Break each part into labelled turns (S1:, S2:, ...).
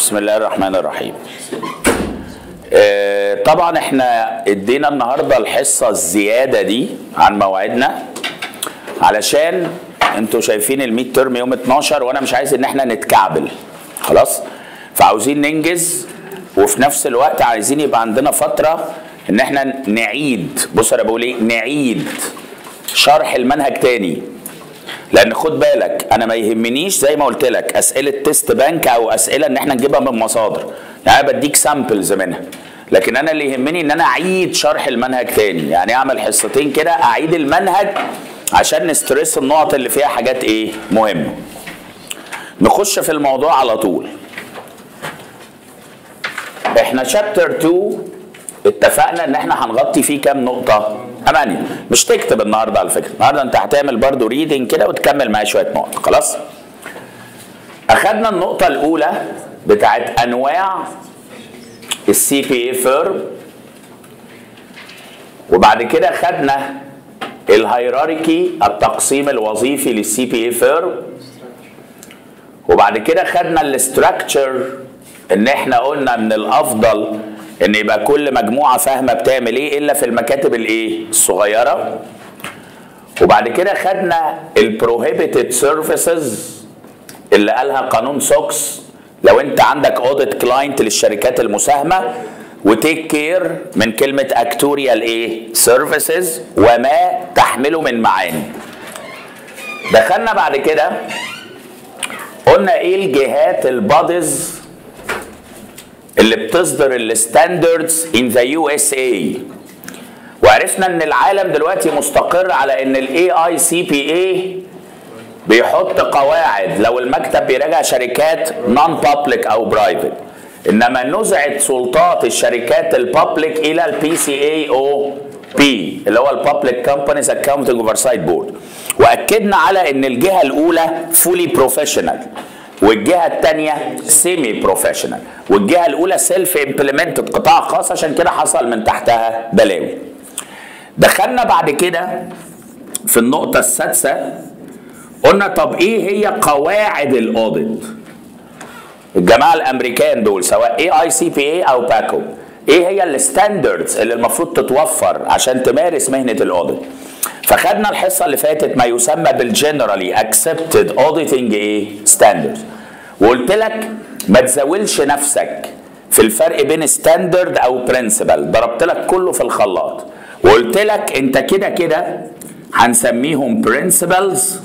S1: بسم الله الرحمن الرحيم آه، طبعا احنا ادينا النهارده الحصه الزياده دي عن موعدنا علشان انتوا شايفين الميد ترم يوم 12 وانا مش عايز ان احنا نتكعبل خلاص فعاوزين ننجز وفي نفس الوقت عايزين يبقى عندنا فتره ان احنا نعيد بص انا بقول ايه نعيد شرح المنهج تاني لان خد بالك انا ما يهمنيش زي ما قلت لك اسئله تيست بانك او اسئله ان احنا نجيبها من مصادر يعني انا بديك سامبلز منها لكن انا اللي يهمني ان انا اعيد شرح المنهج تاني يعني اعمل حصتين كده اعيد المنهج عشان نسترس النقط اللي فيها حاجات ايه مهمه نخش في الموضوع على طول احنا شابتر 2 اتفقنا ان احنا هنغطي فيه كام نقطة؟ ثمانية مش تكتب النهارده على فكرة، النهارده انت هتعمل برضو ريدنج كده وتكمل معايا شوية نقط، خلاص؟ أخدنا النقطة الأولى بتاعت أنواع السي بي اي فيرم وبعد كده خدنا الهيراركي التقسيم الوظيفي للسي بي اي فيرم وبعد كده خدنا الاستراكشر ان احنا قلنا من الافضل ان يبقى كل مجموعه فاهمه بتعمل ايه الا في المكاتب الايه الصغيره وبعد كده خدنا البروهيبيتد سيرفيسز اللي قالها قانون سوكس لو انت عندك اوديت كلاينت للشركات المساهمه وتيك كير من كلمه اكتوريال ايه سيرفيسز وما تحمله من معاني دخلنا بعد كده قلنا ايه الجهات البادز اللي بتصدر الستاندردز ان ذا يو اس اي وعرفنا ان العالم دلوقتي مستقر على ان الاي اي سي بي اي بيحط قواعد لو المكتب بيراجع شركات نون بابليك او برايفت انما نزعت سلطات الشركات البابليك الى البي سي اي او بي اللي هو البابليك كومبانيز اكاونتنج اوفرسايت بورد واكدنا على ان الجهه الاولى فولي بروفيشنال والجهه الثانيه سيمي بروفيشنال والجهه الاولى سيلف امبلمنتد قطاع خاص عشان كده حصل من تحتها بلاوي دخلنا بعد كده في النقطه السادسه قلنا طب ايه هي قواعد الاوديت الجماعه الامريكان دول سواء اي اي سي بي اي او باكو ايه هي الستاندردز اللي المفروض تتوفر عشان تمارس مهنه الاوديت فخدنا الحصه اللي فاتت ما يسمى بالجنرالي اكسبتد اوديتنج ايه ستاندردز وقلت لك ما تزاولش نفسك في الفرق بين ستاندرد او برنسبل ضربت لك كله في الخلاط وقلت لك انت كده كده هنسميهم برنسبلز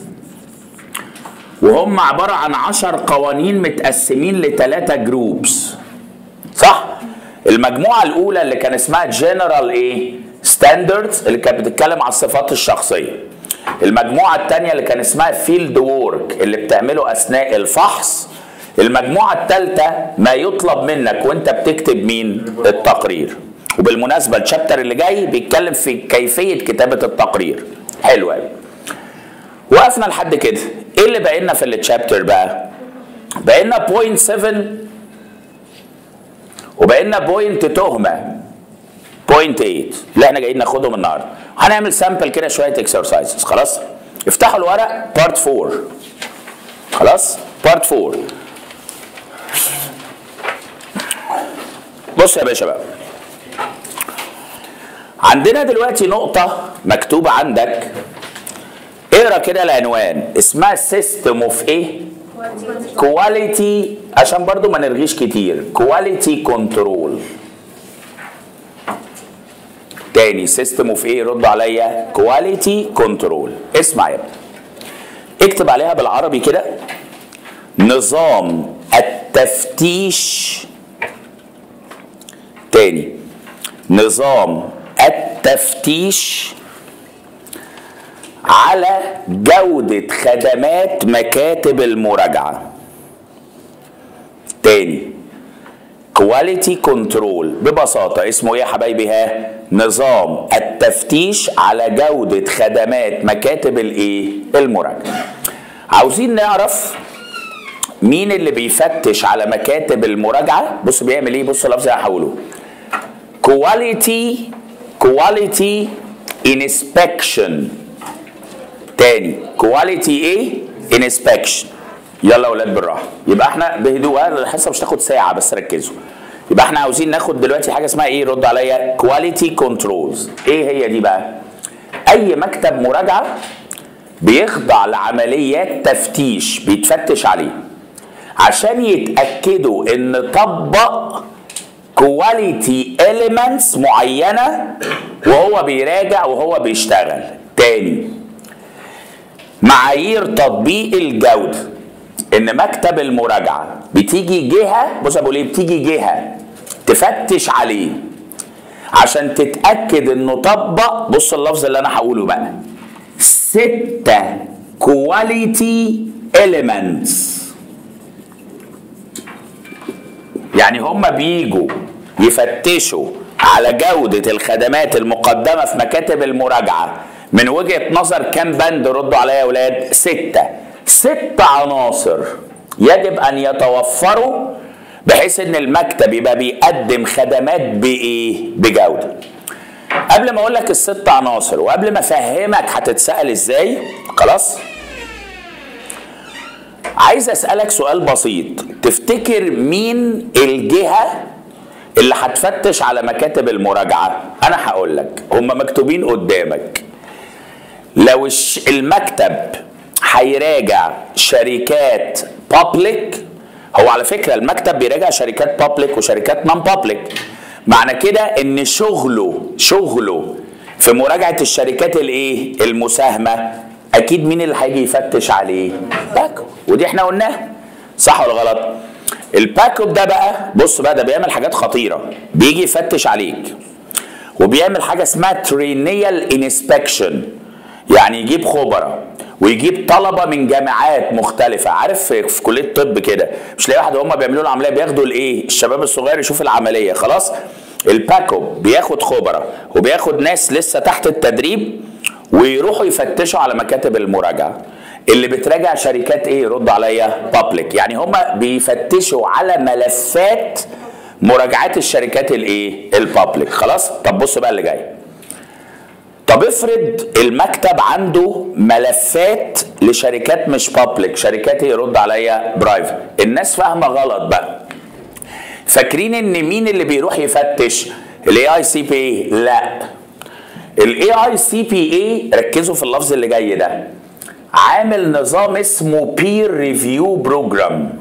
S1: وهم عبارة عن عشر قوانين متقسمين لثلاثة جروبس صح؟ المجموعة الأولى اللي كان اسمها جنرال إيه؟ ستاندردز اللي كانت بتتكلم على الصفات الشخصية. المجموعة الثانية اللي كان اسمها فيلد وورك اللي بتعمله أثناء الفحص. المجموعة الثالثة ما يطلب منك وأنت بتكتب مين؟ التقرير. وبالمناسبة الشابتر اللي جاي بيتكلم في كيفية كتابة التقرير. حلو قوي. وقفنا لحد كده ايه اللي بقى لنا في التشابتر بقى بقى لنا بوينت 7 وبقى لنا بوينت تهمه بوينت 8 اللي احنا جايين ناخدهم النهارده هنعمل سامبل كده شويه اكسرسايزز خلاص افتحوا الورق بارت 4 خلاص بارت 4 بص يا باشا بقى عندنا دلوقتي نقطة مكتوبة عندك اقرا كده العنوان اسمها سيستم اوف ايه كواليتي عشان برضو ما نرغيش كتير كواليتي كنترول تاني سيستم اوف ايه رد عليا كواليتي كنترول اسمع يا ابني اكتب عليها بالعربي كده نظام التفتيش تاني نظام التفتيش على جودة خدمات مكاتب المراجعة تاني كواليتي كنترول ببساطة اسمه ايه يا حبايبي ها نظام التفتيش على جودة خدمات مكاتب الايه المراجعة عاوزين نعرف مين اللي بيفتش على مكاتب المراجعة بص بيعمل ايه بص لفظ هحوله كواليتي كواليتي انسبكشن تاني كواليتي ايه انسبكشن يلا يا اولاد بالراحه يبقى احنا بهدوء الحصه مش تاخد ساعه بس ركزوا يبقى احنا عاوزين ناخد دلوقتي حاجه اسمها ايه رد عليا كواليتي كنترولز ايه هي دي بقى اي مكتب مراجعه بيخضع لعمليات تفتيش بيتفتش عليه عشان يتاكدوا ان طبق كواليتي اليمنتس معينه وهو بيراجع وهو بيشتغل تاني معايير تطبيق الجوده ان مكتب المراجعه بتيجي جهه بص بقول ايه بتيجي جهه تفتش عليه عشان تتاكد انه طبق بص اللفظ اللي انا هقوله بقى ستة كواليتي اليمنتس يعني هم بيجوا يفتشوا على جودة الخدمات المقدمة في مكاتب المراجعة من وجهة نظر كام بند ردوا عليا يا ولاد ستة ست عناصر يجب أن يتوفروا بحيث ان المكتب يبقى بيقدم خدمات بايه بجوده قبل ما اقول لك الست عناصر وقبل ما افهمك هتتسال ازاي خلاص عايز اسالك سؤال بسيط تفتكر مين الجهه اللي هتفتش على مكاتب المراجعه انا هقول لك هم مكتوبين قدامك لو المكتب هيراجع شركات بابليك هو على فكره المكتب بيراجع شركات بابليك وشركات نون بابليك معنى كده ان شغله شغله في مراجعه الشركات الايه المساهمه اكيد مين اللي هيجي يفتش عليه باكو ودي احنا قلناها صح ولا غلط الباك اب ده بقى بص بقى ده بيعمل حاجات خطيره بيجي يفتش عليك وبيعمل حاجه اسمها ترينيال انسبكشن يعني يجيب خبراء ويجيب طلبه من جامعات مختلفه عارف في, في كليه الطب كده مش لاقي واحد هم بيعملوا له عمليه بياخدوا الايه الشباب الصغير يشوف العمليه خلاص الباكو بياخد خبراء وبياخد ناس لسه تحت التدريب ويروحوا يفتشوا على مكاتب المراجعه اللي بتراجع شركات ايه رد عليا بابليك يعني هم بيفتشوا على ملفات مراجعات الشركات الايه البابليك خلاص طب بص بقى اللي جاي طب افرض المكتب عنده ملفات لشركات مش بابليك شركات يرد عليا برايفت الناس فاهمه غلط بقى فاكرين ان مين اللي بيروح يفتش الاي اي سي بي اي لا الاي اي سي بي اي ركزوا في اللفظ اللي جاي ده عامل نظام اسمه بير ريفيو بروجرام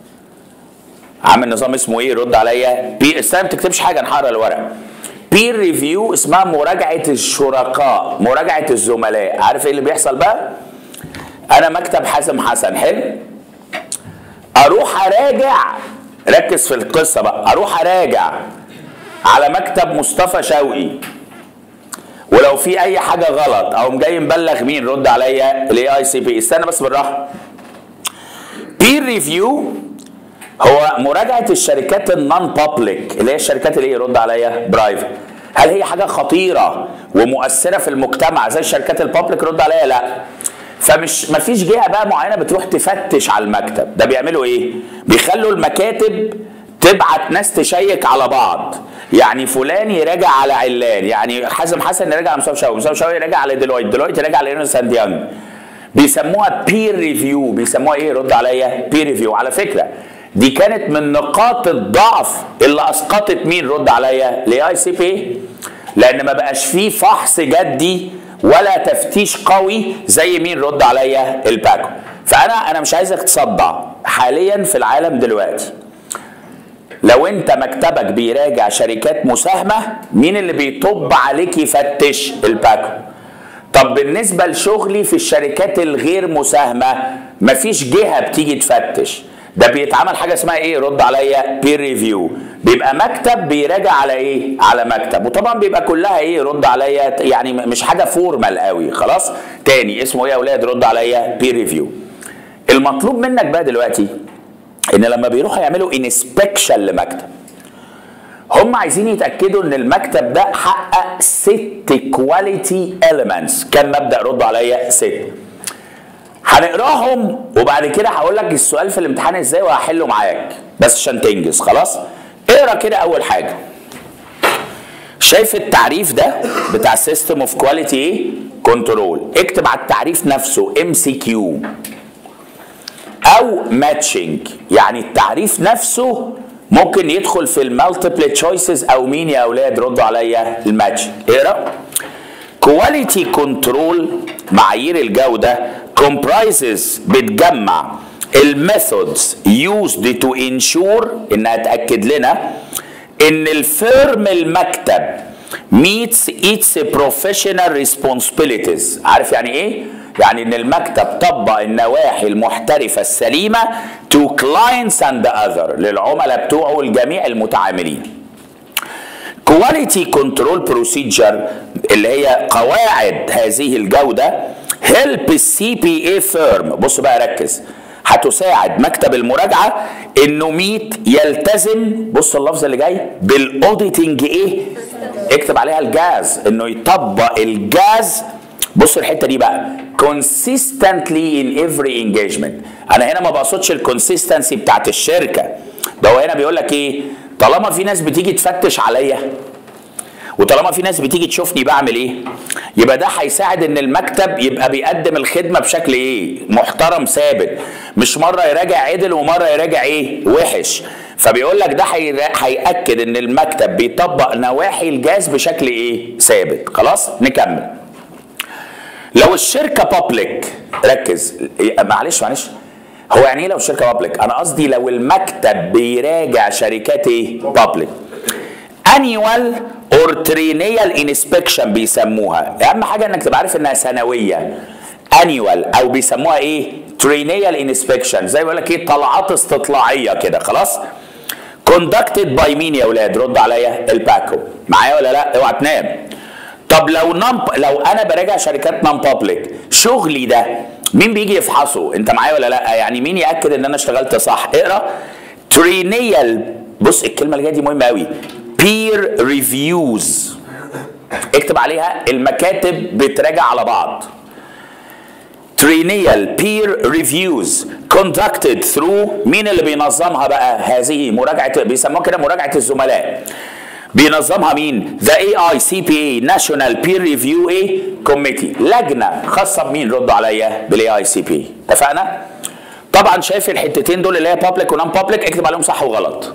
S1: عامل نظام اسمه ايه رد عليا بي استنى ما تكتبش حاجه انا هقرا الورق بير ريفيو اسمها مراجعه الشركاء مراجعه الزملاء عارف ايه اللي بيحصل بقى انا مكتب حازم حسن حلو اروح اراجع ركز في القصه بقى اروح اراجع على مكتب مصطفى شوقي ولو في اي حاجه غلط او جاي مبلغ مين رد عليا الاي اي سي بي استنى بس بالراحه بير ريفيو هو مراجعه الشركات النون بابليك اللي هي الشركات اللي يرد عليا برايفت هل هي حاجه خطيره ومؤثره في المجتمع زي الشركات البابليك رد عليا لا فمش مفيش جهه بقى معينه بتروح تفتش على المكتب ده بيعملوا ايه بيخلوا المكاتب تبعت ناس تشيك على بعض يعني فلان يراجع على علان يعني حازم حسن يراجع على مصطفى شوقي مصطفى شوقي يراجع على ديلويت ديلويت يراجع على ايرنست اند يانج بيسموها بير ريفيو بيسموها ايه رد عليا بير ريفيو على فكره دي كانت من نقاط الضعف اللي اسقطت مين رد عليا الاي اي سي بي لان ما بقاش فيه فحص جدي ولا تفتيش قوي زي مين رد عليا الباكو فانا انا مش عايزك تصدع حاليا في العالم دلوقتي لو انت مكتبك بيراجع شركات مساهمه مين اللي بيطب عليك يفتش الباكو طب بالنسبه لشغلي في الشركات الغير مساهمه مفيش جهه بتيجي تفتش ده بيتعمل حاجه اسمها ايه رد عليا بير ريفيو بيبقى مكتب بيراجع على ايه على مكتب وطبعا بيبقى كلها ايه رد عليا يعني مش حاجه فورمال قوي خلاص تاني اسمه ايه يا اولاد رد عليا بير ريفيو المطلوب منك بقى دلوقتي ان لما بيروحوا يعملوا انسبكشن لمكتب هم عايزين يتاكدوا ان المكتب ده حقق ست كواليتي اليمنتس كان مبدا ردوا عليا ست هنقراهم وبعد كده هقول لك السؤال في الامتحان ازاي وهحله معاك بس عشان تنجز خلاص اقرا كده اول حاجه شايف التعريف ده بتاع سيستم اوف كواليتي ايه كنترول اكتب على التعريف نفسه ام سي كيو او ماتشنج يعني التعريف نفسه ممكن يدخل في المالتيبل تشويسز او مين يا اولاد ردوا عليا الماتش اقرا كواليتي كنترول معايير الجوده comprises بتجمع الميثودز used to ensure انها تاكد لنا ان الفيرم المكتب meets its professional responsibilities عارف يعني ايه يعني ان المكتب طبق النواحي المحترفه السليمه to clients and other للعملاء بتوعه والجميع المتعاملين كواليتي كنترول بروسيجر اللي هي قواعد هذه الجوده هيلب السي بي اي فيرم بص بقى ركز هتساعد مكتب المراجعه انه ميت يلتزم بص اللفظ اللي جاي بالاوديتنج ايه اكتب عليها الجاز انه يطبق الجاز بص الحته دي بقى consistently in every engagement انا هنا ما بقصدش الكونسيستنسي بتاعت الشركه ده هو هنا بيقول لك ايه طالما في ناس بتيجي تفتش عليا وطالما في ناس بتيجي تشوفني بعمل ايه يبقى ده هيساعد ان المكتب يبقى بيقدم الخدمه بشكل ايه محترم ثابت مش مره يراجع عدل ومره يراجع ايه وحش فبيقول لك ده هياكد ان المكتب بيطبق نواحي الجاز بشكل ايه ثابت خلاص نكمل لو الشركه بابليك ركز معلش معلش هو يعني ايه لو الشركه بابليك انا قصدي لو المكتب بيراجع شركات ايه بابليك انيوال اور ترينيال انسبكشن بيسموها اهم حاجه انك تبقى عارف انها سنويه انيوال او بيسموها ايه ترينيال انسبكشن زي بيقول لك ايه طلعات استطلاعيه كده خلاص كوندكتد باي مين يا اولاد رد عليا الباكو معايا ولا لا اوعى تنام طب لو نم لو انا براجع شركات نون بابليك شغلي ده مين بيجي يفحصه انت معايا ولا لا يعني مين ياكد ان انا اشتغلت صح اقرا ترينيال بص الكلمه اللي جايه دي مهمه قوي بير ريفيوز اكتب عليها المكاتب بتراجع على بعض ترينيال بير ريفيوز conducted through مين اللي بينظمها بقى هذه مراجعه بيسموها كده مراجعه الزملاء بينظمها مين؟ ذا اي اي سي بي اي ناشونال بير ريفيو ايه كوميتي لجنه خاصه بمين ردوا عليا بالاي اي سي بي اتفقنا؟ طبعا شايف الحتتين دول اللي هي بابليك ونون بابليك اكتب عليهم صح وغلط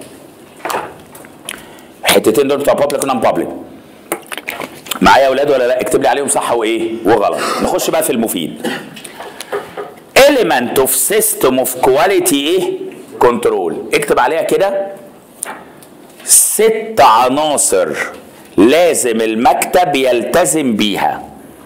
S1: الحتتين دول بتوع بابليك ونون بابليك معايا يا اولاد ولا لا اكتب لي عليهم صح وايه وغلط نخش بقى في المفيد element of system of quality ايه كنترول اكتب عليها كده ست عناصر لازم المكتب يلتزم بيها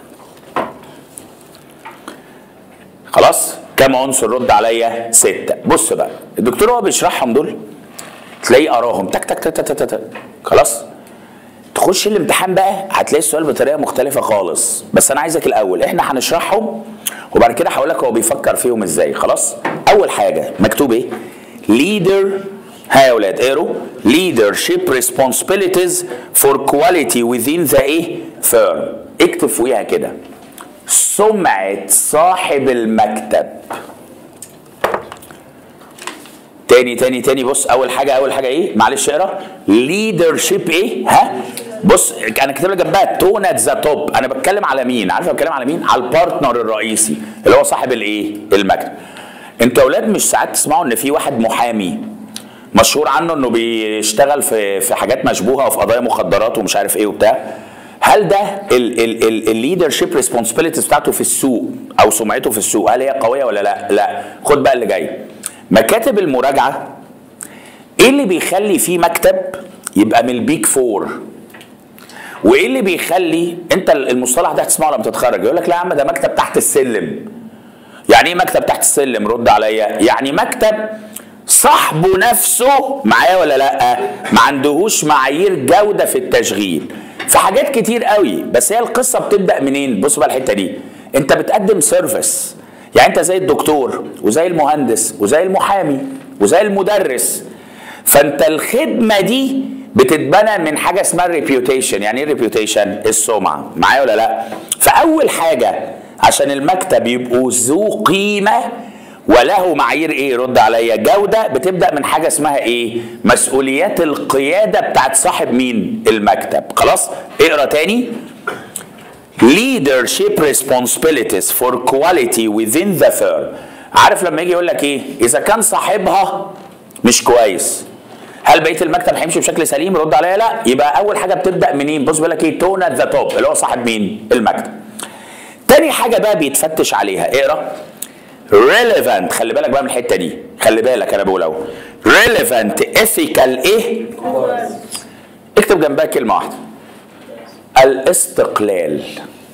S1: خلاص كم عنصر رد عليا ستة بص بقى الدكتور هو بيشرحهم دول تلاقيه قراهم تك تك تك تك تك خلاص تخش الامتحان بقى هتلاقي السؤال بطريقه مختلفه خالص بس انا عايزك الاول احنا هنشرحهم وبعد كده هقول لك هو بيفكر فيهم ازاي خلاص اول حاجه مكتوب ايه leader ها يا اولاد اقروا leadership responsibilities for quality within the ايه firm اكتب فوقيها كده سمعة صاحب المكتب تاني تاني تاني بص اول حاجه اول حاجه ايه معلش اقرا leadership ايه ها بص انا كاتب لك جنبها تون ات ذا توب انا بتكلم على مين عارف بتكلم على مين على البارتنر الرئيسي اللي هو صاحب الايه المكتب انتوا يا اولاد مش ساعات تسمعوا ان في واحد محامي مشهور عنه انه بيشتغل في في حاجات مشبوهه وفي قضايا مخدرات ومش عارف ايه وبتاع هل ده الليدرشيب ريسبونسبيلتيز بتاعته في السوق او سمعته في السوق هل هي قويه ولا لا لا خد بقى اللي جاي مكاتب المراجعه ايه اللي بيخلي فيه مكتب يبقى من البيك فور وايه اللي بيخلي انت المصطلح ده هتسمعه لما تتخرج يقول لك لا يا عم ده مكتب تحت السلم يعني ايه مكتب تحت السلم رد عليا يعني مكتب صاحبه نفسه معايا ولا لا ما عندهوش معايير جوده في التشغيل في حاجات كتير قوي بس هي القصه بتبدا منين بص بقى الحته دي انت بتقدم سيرفيس يعني انت زي الدكتور وزي المهندس وزي المحامي وزي المدرس فانت الخدمه دي بتتبنى من حاجه اسمها الريبيوتيشن يعني ايه الريبيوتيشن السمعه معايا ولا لا فاول حاجه عشان المكتب يبقوا ذو قيمه وله معايير ايه رد عليا جوده بتبدا من حاجه اسمها ايه مسؤوليات القياده بتاعت صاحب مين المكتب خلاص اقرا تاني leadership responsibilities for quality within the firm عارف لما يجي يقول لك ايه اذا كان صاحبها مش كويس هل بقيه المكتب هيمشي بشكل سليم رد عليا لا يبقى اول حاجه بتبدا منين بص بيقول لك ايه تون ات ذا توب اللي هو صاحب مين المكتب تاني حاجه بقى بيتفتش عليها اقرا relevant خلي بالك بقى من الحته دي خلي بالك انا بقول اهو relevant ethical ايه اكتب جنبها كلمه واحده الاستقلال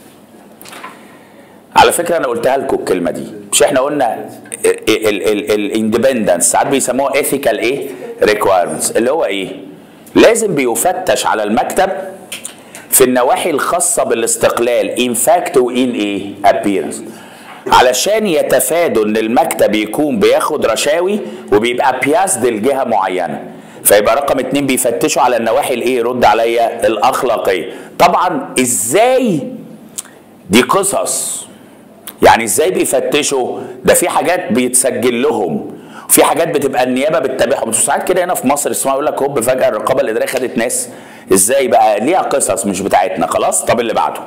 S1: على فكره انا قلتها لكم الكلمه دي مش احنا قلنا الاندبندنس ساعات بيسموها ethical ايه requirements اللي هو ايه لازم بيفتش على المكتب في النواحي الخاصه بالاستقلال in fact وin ايه appearance علشان يتفادوا ان المكتب يكون بياخد رشاوي وبيبقى بياسد لجهه معينه فيبقى رقم اتنين بيفتشوا على النواحي الايه رد عليا الاخلاقيه طبعا ازاي دي قصص يعني ازاي بيفتشوا ده في حاجات بيتسجل لهم وفي حاجات بتبقى النيابه بتتابعهم ساعات كده هنا في مصر اسمها يقول لك هوب فجاه الرقابه الاداريه خدت ناس ازاي بقى ليها قصص مش بتاعتنا خلاص طب اللي بعده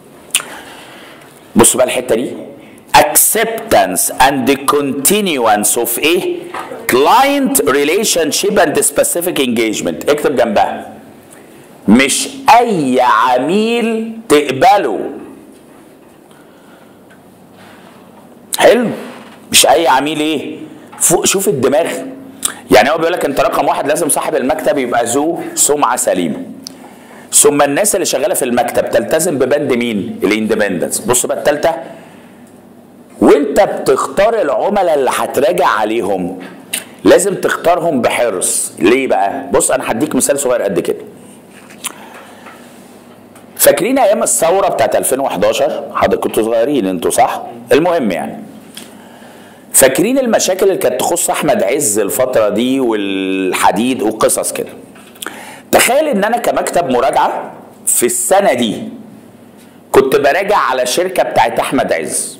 S1: بصوا بقى الحته دي acceptance and the continuance of ايه client relationship and the specific engagement اكتب جنبها مش اي عميل تقبله حلو مش اي عميل ايه فوق شوف الدماغ يعني هو بيقول لك انت رقم واحد لازم صاحب المكتب يبقى ذو سمعه سليمه ثم الناس اللي شغاله في المكتب تلتزم ببند مين الاندبندنس بص بقى الثالثه وانت بتختار العملاء اللي هتراجع عليهم لازم تختارهم بحرص ليه بقى بص انا هديك مثال صغير قد كده فاكرين ايام الثوره بتاعت 2011 حضرتك كنتوا صغيرين انتوا صح المهم يعني فاكرين المشاكل اللي كانت تخص احمد عز الفتره دي والحديد وقصص كده تخيل ان انا كمكتب مراجعه في السنه دي كنت براجع على شركه بتاعت احمد عز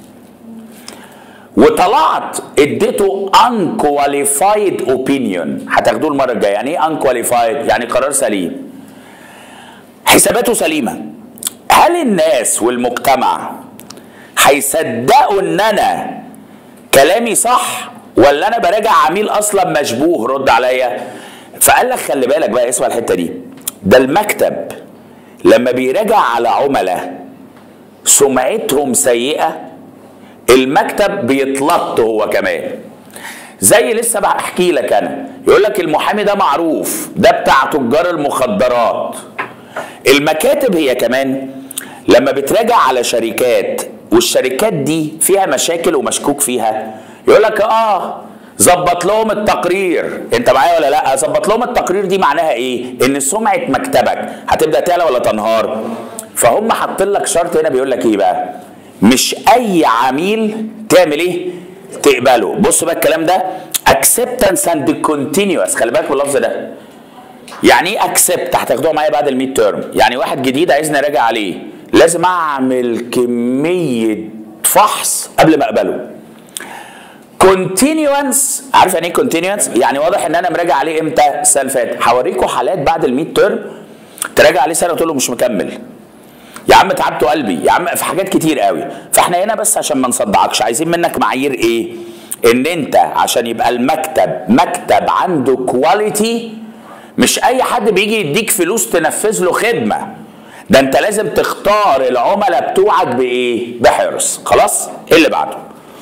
S1: وطلعت اديته unqualified opinion هتاخدوه المره الجايه يعني ايه unqualified يعني قرار سليم حساباته سليمه هل الناس والمجتمع هيصدقوا ان انا كلامي صح ولا انا براجع عميل اصلا مشبوه رد عليا فقال لك خلي بالك بقى اسمع الحته دي ده المكتب لما بيراجع على عملاء سمعتهم سيئه المكتب بيتلط هو كمان زي لسه بحكي لك انا يقول لك المحامي ده معروف ده بتاع تجار المخدرات المكاتب هي كمان لما بتراجع على شركات والشركات دي فيها مشاكل ومشكوك فيها يقول لك اه ظبط لهم التقرير انت معايا ولا لا ظبط لهم التقرير دي معناها ايه ان سمعه مكتبك هتبدا تعلى ولا تنهار فهم حاطين لك شرط هنا بيقول لك ايه بقى مش اي عميل تعمل ايه تقبله بص بقى الكلام ده acceptance and continuous خلي بالك من اللفظ ده يعني ايه اكسبت هتاخدوها معايا بعد الميد تيرم يعني واحد جديد عايزني اراجع عليه لازم اعمل كميه فحص قبل ما اقبله كونتينيوانس عارف يعني ايه كونتينيوانس يعني واضح ان انا مراجع عليه امتى السنه اللي فاتت هوريكم حالات بعد الميد تيرم تراجع عليه سنه وتقول له مش مكمل يا عم تعبت قلبي يا عم في حاجات كتير قوي فاحنا هنا بس عشان ما نصدعكش عايزين منك معايير ايه ان انت عشان يبقى المكتب مكتب عنده كواليتي مش اي حد بيجي يديك فلوس تنفذ له خدمه ده انت لازم تختار العملاء بتوعك بايه بحرص خلاص ايه اللي بعده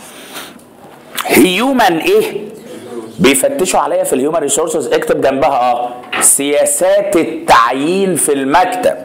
S1: هيومن ايه بيفتشوا عليا في الهيومن ريسورسز اكتب جنبها اه سياسات التعيين في المكتب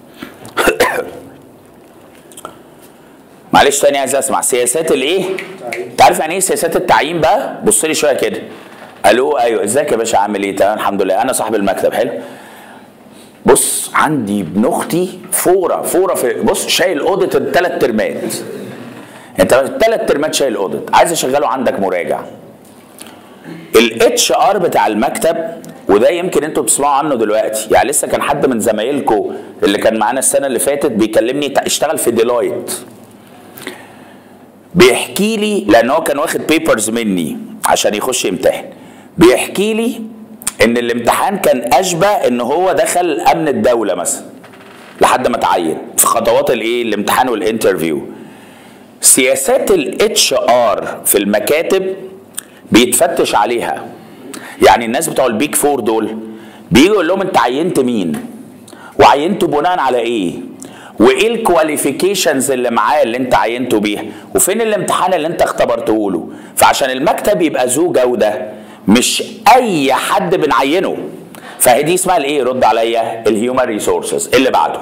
S1: معلش تاني عايز اسمع سياسات الايه انت عارف يعني ايه سياسات التعيين بقى بص لي شويه كده الو ايوه ازيك يا باشا عامل ايه تمام الحمد لله انا صاحب المكتب حلو بص عندي ابن اختي فوره فوره في بص شايل اوديت الثلاث ترمات انت الثلاث ترمات شايل اوديت عايز اشغله عندك مراجع الاتش ار بتاع المكتب وده يمكن انتوا بتسمعوا عنه دلوقتي يعني لسه كان حد من زمايلكم اللي كان معانا السنه اللي فاتت بيكلمني اشتغل في ديلويت بيحكي لي لان هو كان واخد بيبرز مني عشان يخش يمتحن بيحكي لي ان الامتحان كان اشبه ان هو دخل امن الدوله مثلا لحد ما اتعين في خطوات الايه الامتحان والانترفيو سياسات الاتش ار في المكاتب بيتفتش عليها يعني الناس بتوع البيك فور دول بيجي يقول لهم انت عينت مين وعينته بناء على ايه وايه الكواليفيكيشنز اللي معاه اللي انت عينته بيها وفين الامتحان اللي انت اختبرته له فعشان المكتب يبقى ذو جوده مش اي حد بنعينه فهي دي اسمها الايه رد عليا الهيومن ريسورسز اللي بعده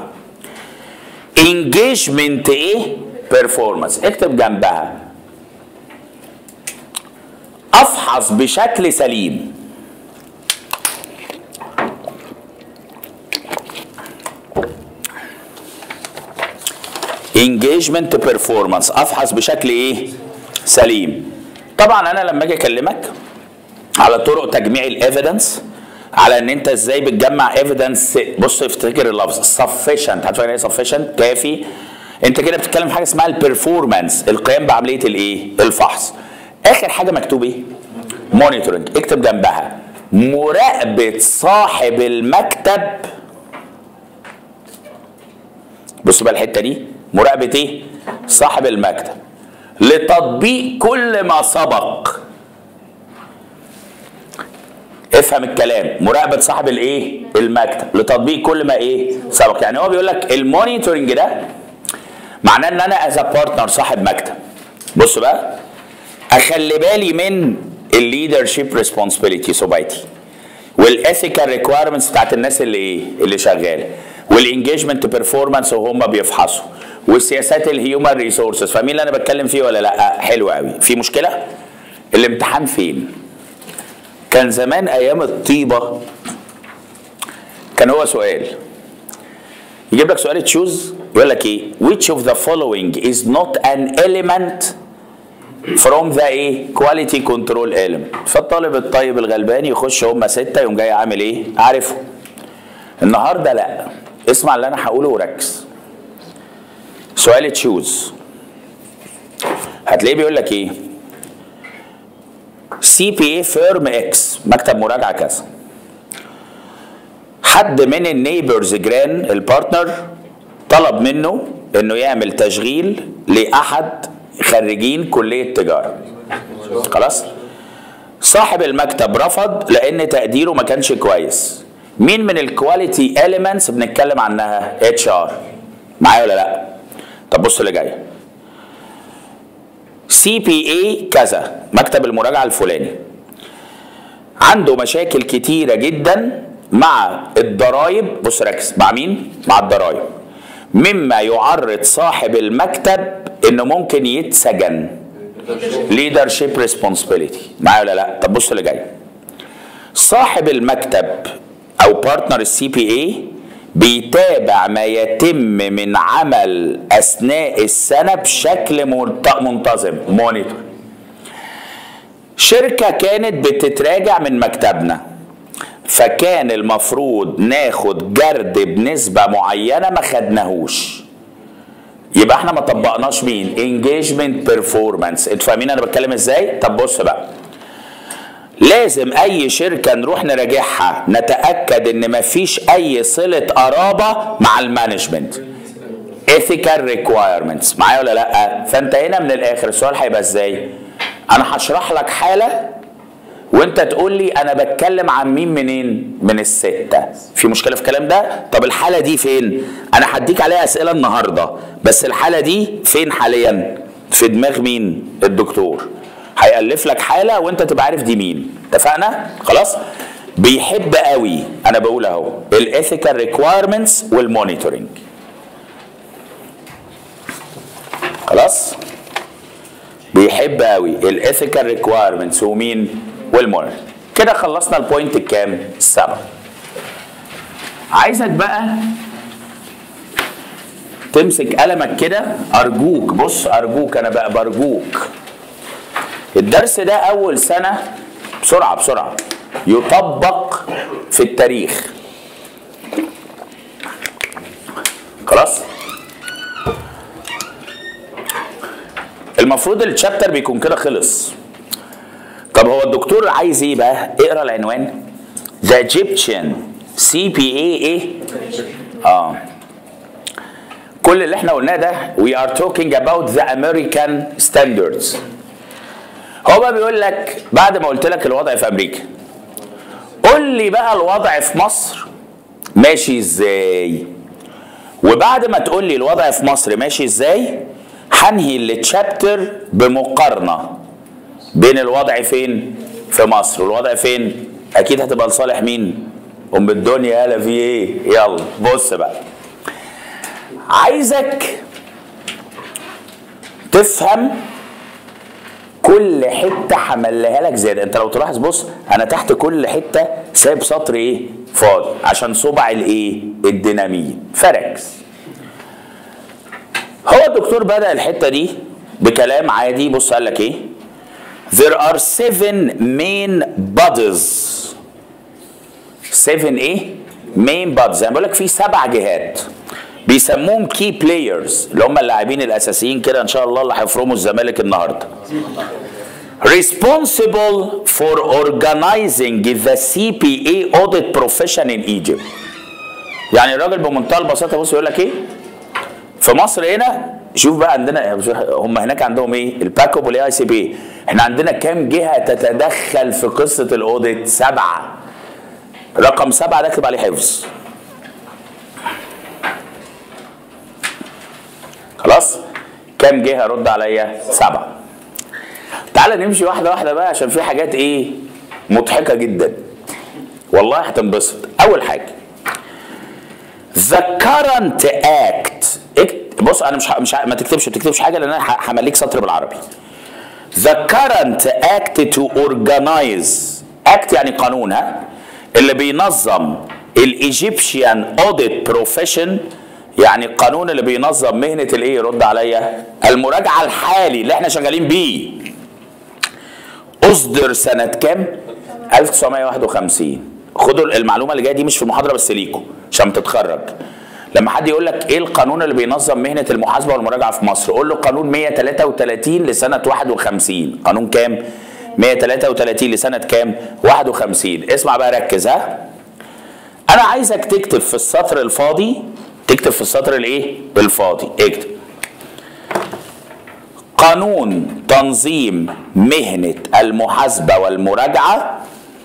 S1: انجيجمنت ايه بيرفورمانس اكتب جنبها افحص بشكل سليم انجيجمنت بيرفورمانس افحص بشكل ايه سليم طبعا انا لما اجي اكلمك على طرق تجميع الايفيدنس على ان انت ازاي بتجمع ايفيدنس بص افتكر اللفظ sufficient هتفكر ايه sufficient كافي انت كده بتتكلم في حاجه اسمها البرفورمانس القيام بعمليه الايه الفحص اخر حاجه مكتوب ايه مونيتورنج اكتب جنبها مراقبه صاحب المكتب بص بقى الحته دي مراقبه ايه صاحب المكتب لتطبيق كل ما سبق افهم الكلام مراقبه صاحب الايه المكتب لتطبيق كل ما ايه سبق يعني هو بيقول لك المونيتورنج ده معناه ان انا از بارتنر صاحب مكتب بص بقى اخلي بالي من الليدرشيب ريسبونسبيلتي سوبايتي والاثيكال ريكويرمنتس بتاعت الناس اللي ايه اللي شغاله والانجيجمنت بيرفورمانس وهم بيفحصوا والسياسات الهيومن ريسورسز فاهمين اللي انا بتكلم فيه ولا لا حلو قوي في مشكله الامتحان فين كان زمان ايام الطيبه كان هو سؤال يجيب لك سؤال تشوز يقول لك ايه which of the following is not an element from the ايه quality control element فالطالب الطيب الغلبان يخش هم ستة يقوم جاي عامل ايه عارفه النهارده لا اسمع اللي انا هقوله وركز سؤال تشوز هتلاقيه بيقول لك ايه سي بي اي فيرم اكس مكتب مراجعه كذا حد من النيبرز جيران البارتنر طلب منه انه يعمل تشغيل لاحد خريجين كليه تجاره خلاص صاحب المكتب رفض لان تقديره ما كانش كويس مين من الكواليتي اليمنتس بنتكلم عنها اتش ار معايا ولا لا طب بص اللي جاي سي بي اي كذا مكتب المراجعه الفلاني عنده مشاكل كتيره جدا مع الضرايب بص ركز مع مين مع الضرايب مما يعرض صاحب المكتب انه ممكن يتسجن leadership responsibility معايا ولا لا طب بص اللي جاي صاحب المكتب او بارتنر السي بي اي بيتابع ما يتم من عمل اثناء السنه بشكل منتظم مونيتور شركه كانت بتتراجع من مكتبنا فكان المفروض ناخد جرد بنسبه معينه ما خدناهوش يبقى احنا ما طبقناش مين انجيجمنت بيرفورمانس انتوا فاهمين انا بتكلم ازاي طب بص بقى لازم اي شركه نروح نراجعها نتاكد ان مفيش اي صله قرابه مع المانجمنت ethical requirements معايا ولا لا فانت هنا من الاخر السؤال هيبقى ازاي انا هشرح لك حاله وانت تقول لي انا بتكلم عن مين منين من الستة في مشكلة في الكلام ده طب الحالة دي فين انا هديك عليها اسئلة النهاردة بس الحالة دي فين حاليا في دماغ مين الدكتور هيألف لك حالة وانت تبقى عارف دي مين اتفقنا خلاص بيحب قوي انا بقول اهو الايثيكال ريكويرمنتس والمونيتورنج خلاص بيحب قوي الايثيكال ريكويرمنتس ومين والمونيتورنج كده خلصنا البوينت الكام السبعه عايزك بقى تمسك قلمك كده ارجوك بص ارجوك انا بقى برجوك الدرس ده اول سنه بسرعه بسرعه يطبق في التاريخ خلاص المفروض الشابتر بيكون كده خلص طب هو الدكتور عايز ايه بقى اقرا العنوان The Egyptian CPA ايه اه كل اللي احنا قلناه ده we are talking about the American standards هو بقى بيقول لك بعد ما قلت لك الوضع في امريكا قول لي بقى الوضع في مصر ماشي ازاي وبعد ما تقول لي الوضع في مصر ماشي ازاي هنهي التشابتر بمقارنه بين الوضع فين في مصر والوضع فين اكيد هتبقى لصالح مين ام الدنيا يالا في ايه يلا بص بقى عايزك تفهم كل حته همليها لك زياده انت لو تلاحظ بص انا تحت كل حته سايب سطر ايه فاضي عشان صبع الايه الدينامية فركس هو الدكتور بدا الحته دي بكلام عادي بص قال لك ايه there are seven main bodies seven ايه main bodies يعني بقول لك في سبع جهات بيسموهم كي بلايرز اللي هم اللاعبين الاساسيين كده ان شاء الله اللي هيفرموا الزمالك النهارده responsible for organizing the CPA audit profession in Egypt يعني الراجل بمنتهى البساطه بص يقول لك ايه في مصر هنا شوف بقى عندنا هم هناك عندهم ايه الباكوب والاي اي سي بي احنا عندنا كام جهه تتدخل في قصه الاوديت سبعه رقم سبعه ده اكتب عليه حفظ خلاص كام جهه رد عليا سبعه تعالى نمشي واحده واحده بقى عشان في حاجات ايه مضحكه جدا والله هتنبسط اول حاجه the current act بص انا مش ه... مش ه... ما تكتبش ما تكتبش حاجه لان انا همليك سطر بالعربي the current act to organize act يعني قانون ها اللي بينظم الايجيبشن اوديت بروفيشن يعني القانون اللي بينظم مهنه الايه رد عليا المراجعه الحالي اللي احنا شغالين بيه اصدر سنه كام 1951 خدوا المعلومه اللي جايه دي مش في المحاضره بس ليكم عشان تتخرج لما حد يقول لك ايه القانون اللي بينظم مهنه المحاسبه والمراجعه في مصر قول له قانون 133 لسنه 51 قانون كام 133 لسنه كام 51 اسمع بقى ركز ها انا عايزك تكتب في السطر الفاضي تكتب في السطر الايه الفاضي اكتب قانون تنظيم مهنه المحاسبه والمراجعه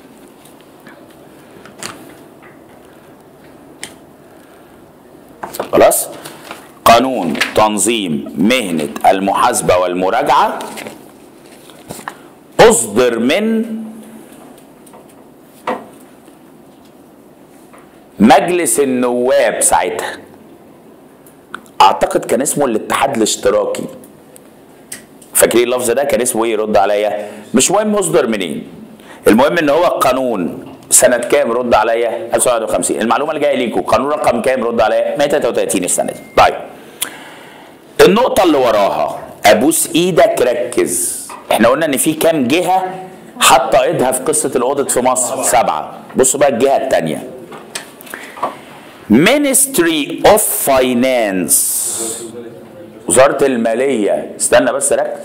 S1: خلاص قانون تنظيم مهنة المحاسبة والمراجعة أصدر من مجلس النواب ساعتها أعتقد كان اسمه الاتحاد الاشتراكي فاكرين اللفظ ده كان اسمه ايه يرد عليا مش مهم مصدر منين المهم ان هو قانون سنة كام رد عليا 1951 المعلومة اللي جاية ليكم قانون رقم كام رد عليا 133 السنة دي طيب النقطة اللي وراها أبوس إيدك ركز احنا قلنا إن في كام جهة حاطة إيدها في قصة الأوديت في مصر سبعة بصوا بقى الجهة التانية Ministry of Finance وزارة المالية استنى بس ركز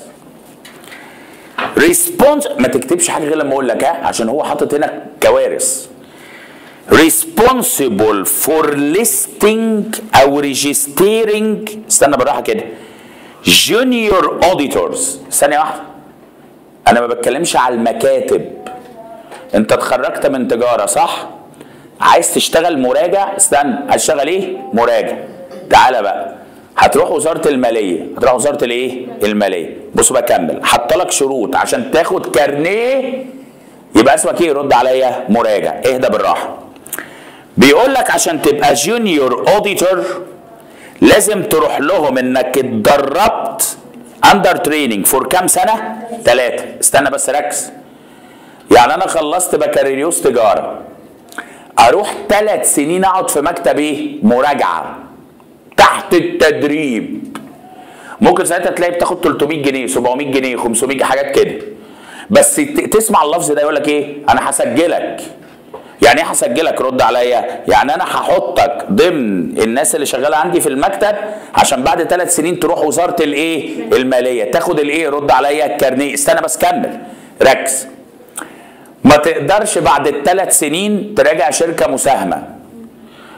S1: ريسبونس ما تكتبش حاجه غير لما اقول لك ها عشان هو حاطط هنا كوارث responsible for listing او registering استنى بالراحه كده junior auditors ثانيه واحده انا ما بتكلمش على المكاتب انت اتخرجت من تجاره صح عايز تشتغل مراجع استنى هتشتغل ايه مراجع تعالى بقى هتروح وزاره الماليه هتروح وزاره الايه الماليه بص بكمل حاطه لك شروط عشان تاخد كارنيه يبقى اسمك ايه رد عليا مراجع اهدى بالراحه بيقول لك عشان تبقى جونيور اوديتور لازم تروح لهم انك اتدربت اندر تريننج فور كام سنه ثلاثه استنى بس ركز يعني انا خلصت بكالوريوس تجاره اروح ثلاث سنين اقعد في مكتب ايه مراجعه تحت التدريب ممكن ساعتها تلاقي بتاخد 300 جنيه 700 جنيه 500 حاجات كده بس تسمع اللفظ ده يقول لك ايه انا هسجلك يعني ايه هسجلك رد عليا يعني انا هحطك ضمن الناس اللي شغاله عندي في المكتب عشان بعد ثلاث سنين تروح وزاره الايه الماليه تاخد الايه رد عليا الكارنيه استنى بس كمل ركز ما تقدرش بعد الثلاث سنين تراجع شركه مساهمه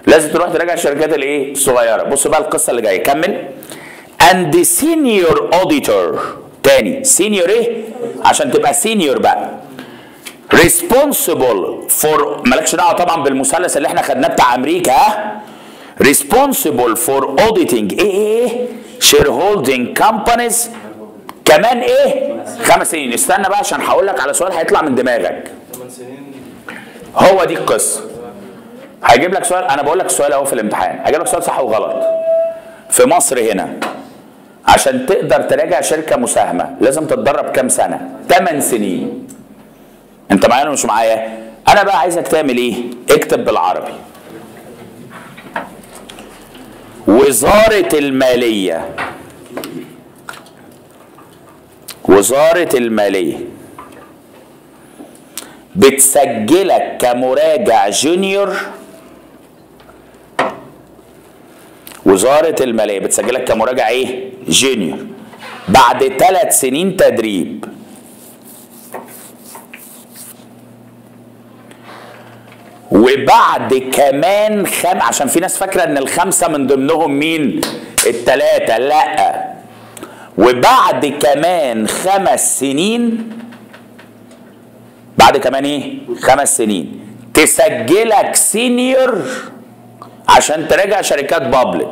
S1: لازم تروح تراجع الشركات الايه الصغيره بص بقى القصه اللي جايه كمل and senior auditor تاني senior ايه عشان تبقى senior بقى responsible for مالكش دعوه طبعا بالمثلث اللي احنا خدناه بتاع امريكا ها responsible for auditing ايه ايه shareholding companies كمان ايه خمس سنين استنى بقى عشان هقول لك على سؤال هيطلع من دماغك
S2: ثمان سنين
S1: هو دي القصه هيجيب لك سؤال انا بقول لك السؤال اهو في الامتحان هيجيب لك سؤال صح وغلط في مصر هنا عشان تقدر تراجع شركه مساهمه لازم تتدرب كام سنه 8 سنين انت معايا ولا مش معايا انا بقى عايزك تعمل ايه اكتب بالعربي وزاره الماليه وزاره الماليه بتسجلك كمراجع جونيور وزارة المالية بتسجلك كمراجع ايه؟ جونيور بعد ثلاث سنين تدريب وبعد كمان خم عشان في ناس فاكرة ان الخمسة من ضمنهم مين؟ التلاتة لا وبعد كمان خمس سنين بعد كمان ايه؟ خمس سنين تسجلك سينيور عشان تراجع شركات بابليك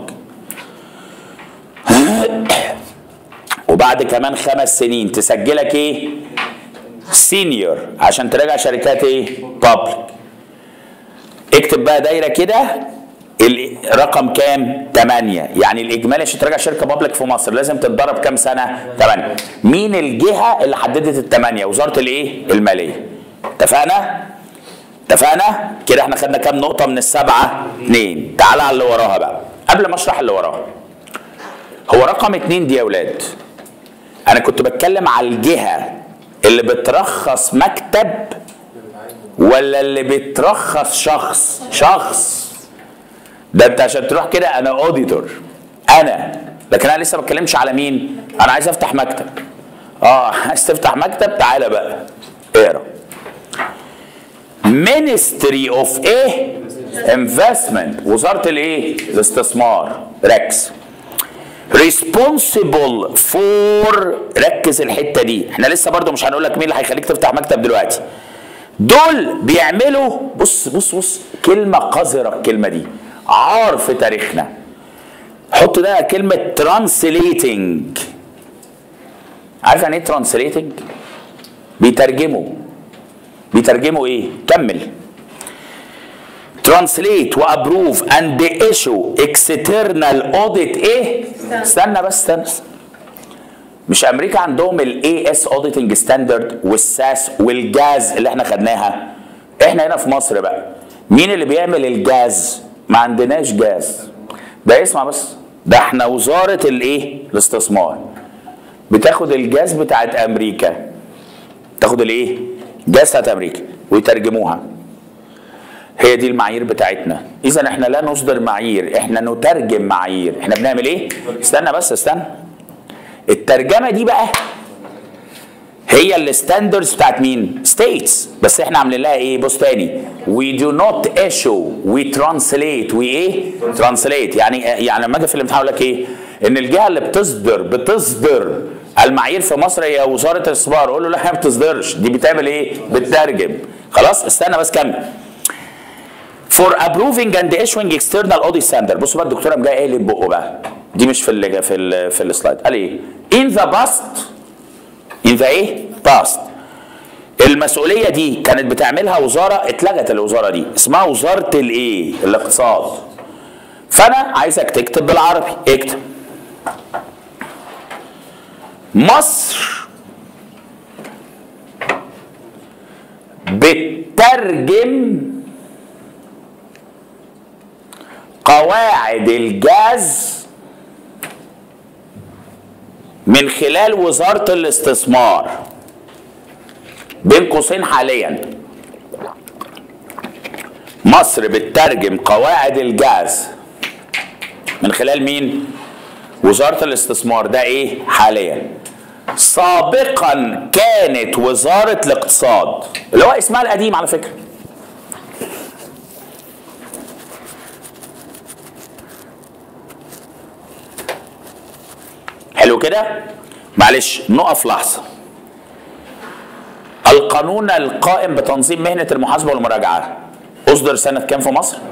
S1: وبعد كمان خمس سنين تسجلك ايه؟ سينيور عشان تراجع شركات ايه؟ بابليك اكتب بقى دايره كده الرقم كام؟ 8 يعني الاجمالي عشان تراجع شركه بابليك في مصر لازم تتدرب كام سنه؟ 8 مين الجهه اللي حددت الثمانيه؟ وزاره الايه؟ الماليه اتفقنا؟ اتفقنا؟ كده احنا خدنا كام نقطه من السبعه؟ اثنين تعالى على اللي وراها بقى قبل ما اشرح اللي وراها هو رقم اتنين دي يا اولاد انا كنت بتكلم على الجهه اللي بترخص مكتب ولا اللي بترخص شخص شخص ده انت عشان تروح كده انا اوديتور انا لكن انا لسه ما بتكلمش على مين انا عايز افتح مكتب اه عايز تفتح مكتب تعالى بقى اقرا Ministry of ايه investment وزارة الايه الاستثمار ركز responsible for ركز الحتة دي احنا لسه برضو مش هنقول لك مين اللي هيخليك تفتح مكتب دلوقتي دول بيعملوا بص بص بص كلمة قذرة الكلمة دي عار في تاريخنا حط ده كلمة translating عارف يعني ايه translating؟ بيترجموا بيترجموا ايه؟ كمل translate وابروف and issue external audit ايه؟ استنى بس استنى مش امريكا عندهم الاي اس اوديتنج ستاندرد والساس والجاز اللي احنا خدناها احنا هنا في مصر بقى مين اللي بيعمل الجاز ما عندناش جاز ده اسمع بس ده احنا وزاره الايه الاستثمار بتاخد الجاز بتاعت امريكا تاخد الايه جاز بتاعت امريكا ويترجموها هي دي المعايير بتاعتنا اذا احنا لا نصدر معايير احنا نترجم معايير احنا بنعمل ايه استنى بس استنى الترجمه دي بقى هي الستاندردز بتاعت مين؟ ستيتس بس احنا عاملين لها ايه؟ بص تاني وي دو نوت ايشو وي ترانسليت وي ايه؟ ترانسليت يعني يعني لما اجي في الامتحان اقول لك ايه؟ ان الجهه اللي بتصدر بتصدر المعايير في مصر هي وزاره الاستثمار اقول له لا هي ما بتصدرش دي بتعمل ايه؟ بتترجم خلاص استنى بس كمل for approving and issuing external audit standard بصوا بقى الدكتوره قام جايه ايه اللي بقه بقى دي مش في ال في ال في السلايد قال ايه in the past in the ايه past المسؤوليه دي كانت بتعملها وزاره اتلغت الوزاره دي اسمها وزاره الايه الاقتصاد فانا عايزك تكتب بالعربي اكتب مصر بتترجم قواعد الجاز من خلال وزارة الاستثمار بين قوسين حاليا مصر بتترجم قواعد الجاز من خلال مين؟ وزارة الاستثمار ده ايه حاليا سابقا كانت وزارة الاقتصاد اللي هو اسمها القديم على فكرة كده معلش نقف لحظه القانون القائم بتنظيم مهنه المحاسبه والمراجعه اصدر سنه كام في مصر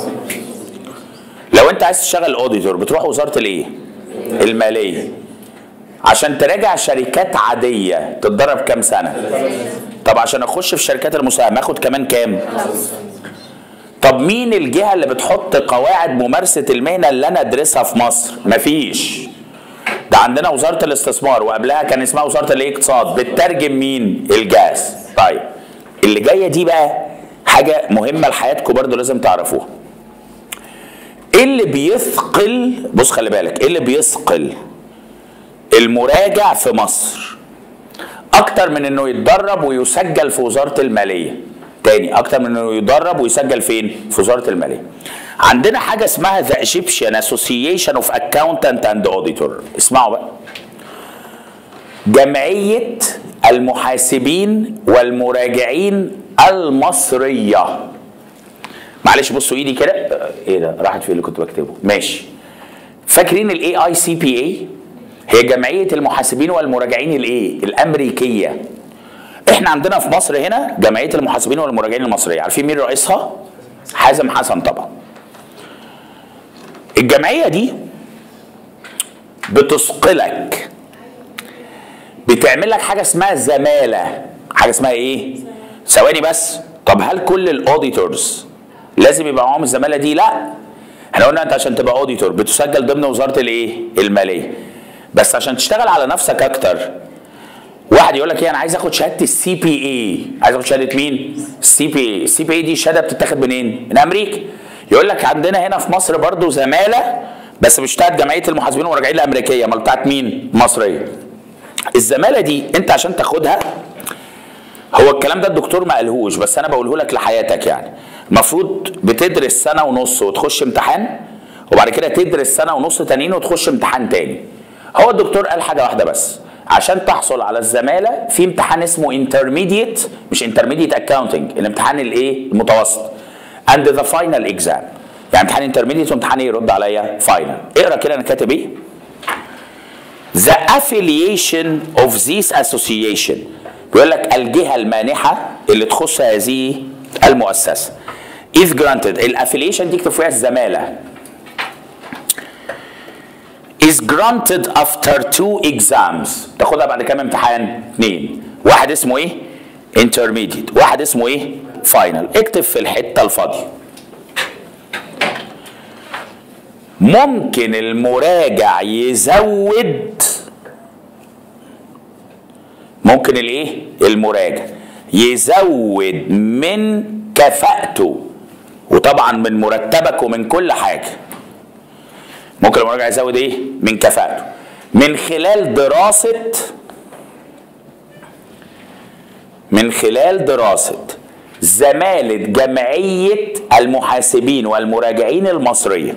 S1: لو انت عايز تشتغل اوديتور بتروح وزاره الايه الماليه عشان تراجع شركات عاديه تتدرب كام سنه طب عشان اخش في شركات المساهمه اخد كمان كام طب مين الجهه اللي بتحط قواعد ممارسه المهنه اللي انا ادرسها في مصر مفيش ده عندنا وزاره الاستثمار وقبلها كان اسمها وزاره الاقتصاد بتترجم مين الجاز طيب اللي جايه دي بقى حاجه مهمه لحياتكم برضو لازم تعرفوها ايه اللي بيثقل بص خلي بالك ايه اللي بيثقل المراجع في مصر اكتر من انه يتدرب ويسجل في وزاره الماليه تاني اكتر من انه يدرب ويسجل فين في وزاره الماليه عندنا حاجه اسمها ذا ايجيبشن اسوسيشن اوف اكاونتنت اند اوديتور اسمعوا بقى جمعيه المحاسبين والمراجعين المصريه معلش بصوا ايدي كده ايه ده راحت فين اللي كنت بكتبه ماشي فاكرين الاي اي سي بي اي هي جمعيه المحاسبين والمراجعين الايه الامريكيه احنا عندنا في مصر هنا جمعيه المحاسبين والمراجعين المصريه عارفين مين رئيسها حازم حسن طبعا الجمعيه دي بتثقلك بتعمل لك حاجه اسمها زماله حاجه اسمها ايه ثواني بس طب هل كل الاوديتورز لازم يبقى معاهم الزماله دي لا احنا قلنا انت عشان تبقى اوديتور بتسجل ضمن وزاره الايه الماليه بس عشان تشتغل على نفسك اكتر واحد يقول لك ايه انا عايز اخد شهاده السي بي اي عايز اخد شهاده مين السي بي اي السي بي اي دي شهاده بتتاخد منين من امريكا يقول لك عندنا هنا في مصر برضو زماله بس مش بتاعت جمعيه المحاسبين والمراجعين الامريكيه امال بتاعت مين مصريه الزماله دي انت عشان تاخدها هو الكلام ده الدكتور ما قالهوش بس انا بقوله لك لحياتك يعني المفروض بتدرس سنه ونص وتخش امتحان وبعد كده تدرس سنه ونص تانيين وتخش امتحان تاني هو الدكتور قال حاجه واحده بس عشان تحصل على الزماله في امتحان اسمه انترميديت مش انترميديت اكاونتنج الامتحان الايه المتوسط اند ذا فاينل اكزام يعني امتحان انترميديت وامتحان ايه يرد عليا فاينل اقرا كده انا كاتب ايه The affiliation of this association بيقول لك الجهة المانحة اللي تخص هذه المؤسسة if granted الافيليشن دي اكتب فيها الزمالة is granted after two exams تاخدها بعد كام امتحان؟ اثنين واحد اسمه ايه؟ intermediate واحد اسمه ايه؟ final اكتب في الحتة الفاضية ممكن المراجع يزود ممكن الايه المراجع يزود من كفاءته وطبعا من مرتبك ومن كل حاجه ممكن المراجع يزود ايه من كفاءته من خلال دراسه من خلال دراسه زماله جمعيه المحاسبين والمراجعين المصريه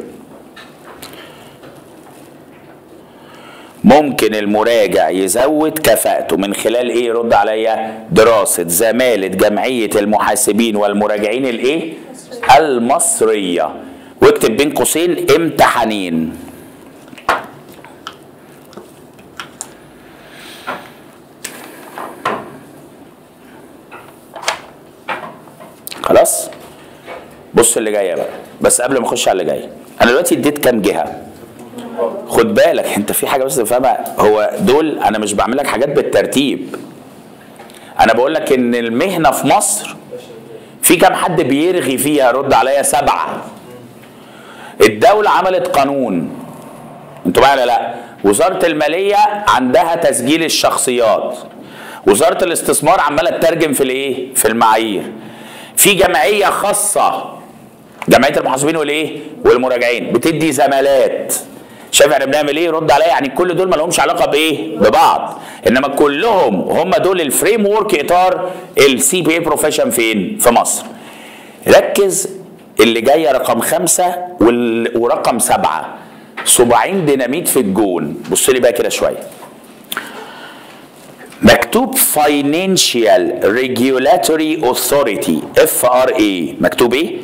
S1: ممكن المراجع يزود كفاءته من خلال ايه يرد عليا دراسة زمالة جمعية المحاسبين والمراجعين الايه المصرية واكتب بين قوسين امتحانين خلاص بص اللي جايه بقى بس قبل ما اخش على اللي جاي انا دلوقتي اديت كام جهه خد بالك انت في حاجه بس تفهمها هو دول انا مش بعمل لك حاجات بالترتيب انا بقول لك ان المهنه في مصر في كام حد بيرغي فيها رد عليا سبعه الدوله عملت قانون انتوا معايا ولا لا وزاره الماليه عندها تسجيل الشخصيات وزاره الاستثمار عماله تترجم في الايه في المعايير في جمعيه خاصه جمعيه المحاسبين والايه والمراجعين بتدي زمالات شايف احنا بنعمل ايه رد عليا يعني كل دول ما لهمش علاقه بايه ببعض انما كلهم هم دول الفريم ورك اطار السي بي اي بروفيشن فين في مصر ركز اللي جايه رقم خمسة وال... ورقم سبعة صباعين ديناميت في الجون بص لي بقى كده شويه مكتوب Financial Regulatory Authority FRA مكتوب ايه؟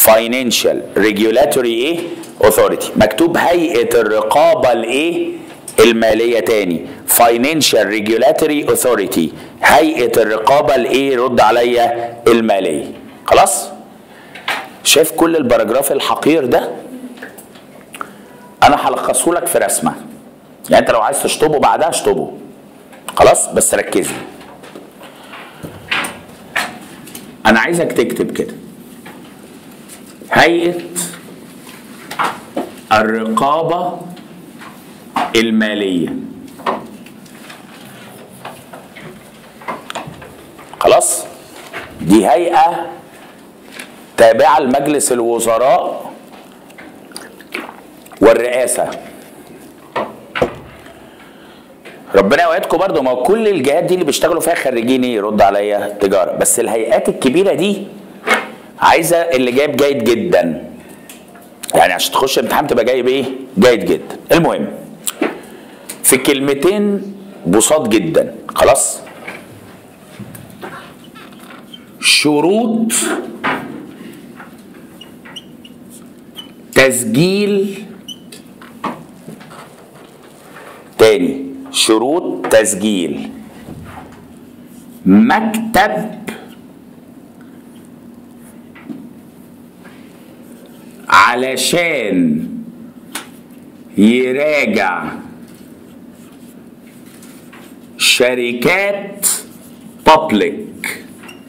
S1: Financial Regulatory ايه؟ Authority مكتوب هيئة الرقابة الايه؟ الماليه تاني Financial Regulatory Authority هيئه الرقابه الايه رد عليا الماليه خلاص شايف كل البراجراف الحقير ده انا هلخصه لك في رسمه يعني انت لو عايز تشطبه بعدها اشطبه خلاص بس ركز لي انا عايزك تكتب كده هيئه الرقابه الماليه خلاص دي هيئه تابعه لمجلس الوزراء والرئاسه ربنا يوعدكم برضه ما هو كل الجهات دي اللي بيشتغلوا فيها خريجين ايه يرد عليا تجاره بس الهيئات الكبيره دي عايزه اللي جايب جيد جدا يعني عشان تخش الامتحان تبقى جايب ايه جيد جدا المهم في كلمتين بساط جدا خلاص شروط تسجيل تاني شروط تسجيل مكتب علشان يراجع شركات بابليك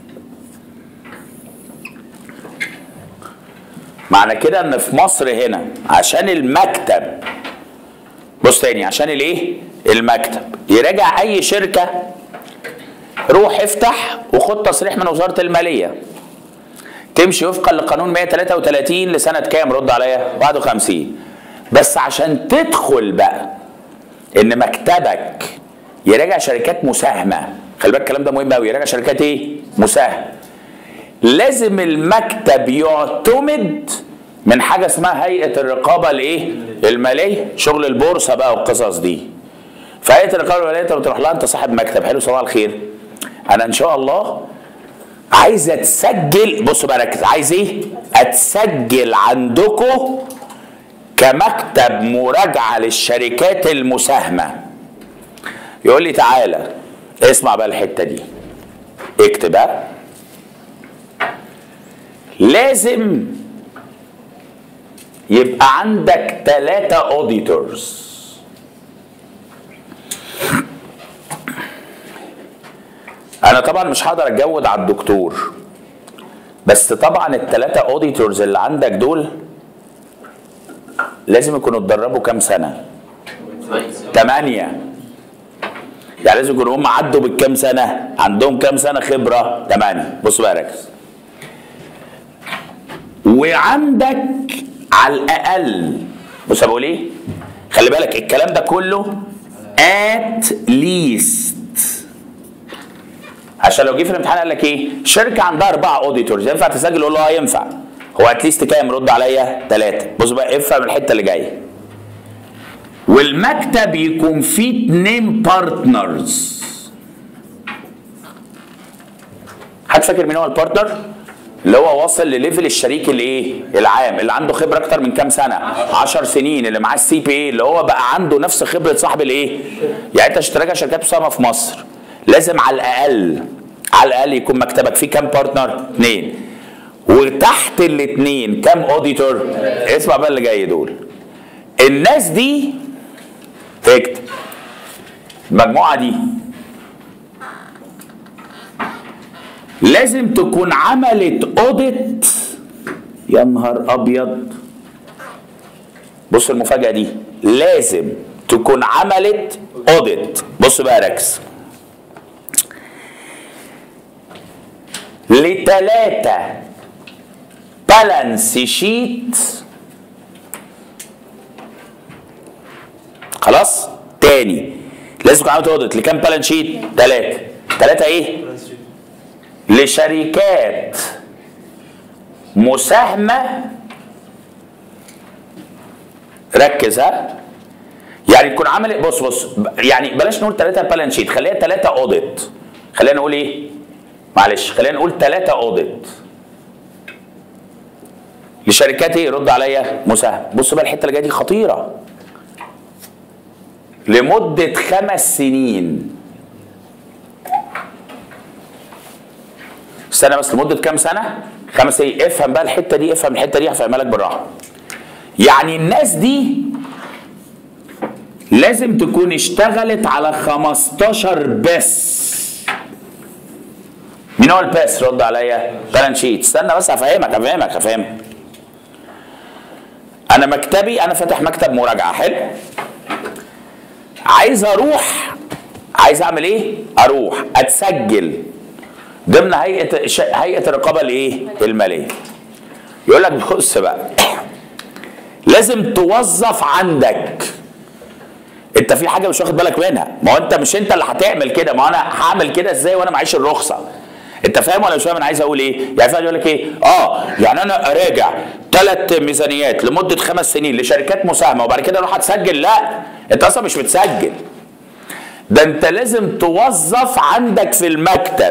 S1: معنى كده ان في مصر هنا عشان المكتب بص تاني عشان الايه المكتب يراجع اي شركه روح افتح وخد تصريح من وزاره الماليه تمشي وفقا لقانون 133 لسنه كام رد عليا 51 بس عشان تدخل بقى ان مكتبك يراجع شركات مساهمه خلي بالك الكلام ده مهم قوي يراجع شركات ايه مساهمه لازم المكتب يعتمد من حاجه اسمها هيئه الرقابه الايه الماليه شغل البورصه بقى والقصص دي فهيئه الرقابه الماليه انت بتروح لها انت صاحب مكتب حلو صباح الخير انا ان شاء الله عايز اتسجل بصوا بقى ركز عايز ايه اتسجل عندكم كمكتب مراجعه للشركات المساهمه يقول لي تعالى اسمع بقى الحته دي اكتب بقى لازم يبقى عندك ثلاثة اوديتورز انا طبعا مش هقدر اتجود على الدكتور بس طبعا الثلاثة اوديتورز اللي عندك دول لازم يكونوا اتدربوا كام سنة؟ ثمانية يعني لازم يكونوا هم عدوا بالكام سنة؟ عندهم كام سنة خبرة؟ ثمانية بصوا بقى ركز وعندك على الاقل بص بقول ايه خلي بالك الكلام ده كله at least عشان لو جه في الامتحان قال لك ايه شركه عندها اربعه اوديتورز ينفع تسجل اقول له اه ينفع هو اتليست كام رد عليا ثلاثه بص بقى افهم الحته اللي جايه والمكتب يكون فيه اتنين بارتنرز حد فاكر مين هو البارتنر؟ اللي هو واصل لليفل الشريك الايه؟ العام اللي عنده خبره اكتر من كام سنه؟ 10 سنين اللي معاه السي بي اي اللي هو بقى عنده نفس خبره صاحب الايه؟ يعني انت عشان تراجع شركات مساهمه في مصر لازم على الاقل على الاقل يكون مكتبك فيه كام بارتنر؟ اثنين وتحت الاثنين كام اوديتور؟ اسمع بقى اللي جاي دول الناس دي اكتب المجموعه دي لازم تكون عملت اوديت يا نهار ابيض بص المفاجاه دي لازم تكون عملت اوديت بص بقى ركز لتلاتة بالانس شيت خلاص تاني لازم تكون عملت اوديت لكام بالانس شيت تلاتة تلاتة ايه لشركات مساهمة ركز ها يعني تكون عمل بص بص يعني بلاش نقول ثلاثة بالانس شيت خليها ثلاثة اوديت خلينا نقول ايه معلش خلينا نقول ثلاثة اوديت لشركات ايه رد عليا مساهمة بص بقى الحتة اللي جاية دي خطيرة لمدة خمس سنين استنى بس لمدة كام سنة؟ خمس سنين افهم بقى الحتة دي افهم الحتة دي هفهمها لك بالراحة يعني الناس دي لازم تكون اشتغلت على 15 بس مين هو الباس رد عليا بالانس شيت استنى بس هفهمك هفهمك هفهمك انا مكتبي انا فاتح مكتب مراجعه حلو عايز اروح عايز اعمل ايه اروح اتسجل ضمن هيئه ش- هيئه الرقابه الايه الماليه يقول لك بص بقى لازم توظف عندك انت في حاجه مش واخد بالك منها ما هو انت مش انت اللي هتعمل كده ما انا هعمل كده ازاي وانا معيش الرخصه انت فاهم ولا مش فاهم انا عايز اقول ايه يعني فاهم يقول لك ايه اه يعني انا اراجع ثلاث ميزانيات لمده خمس سنين لشركات مساهمه وبعد كده اروح اتسجل لا انت اصلا مش متسجل ده انت لازم توظف عندك في المكتب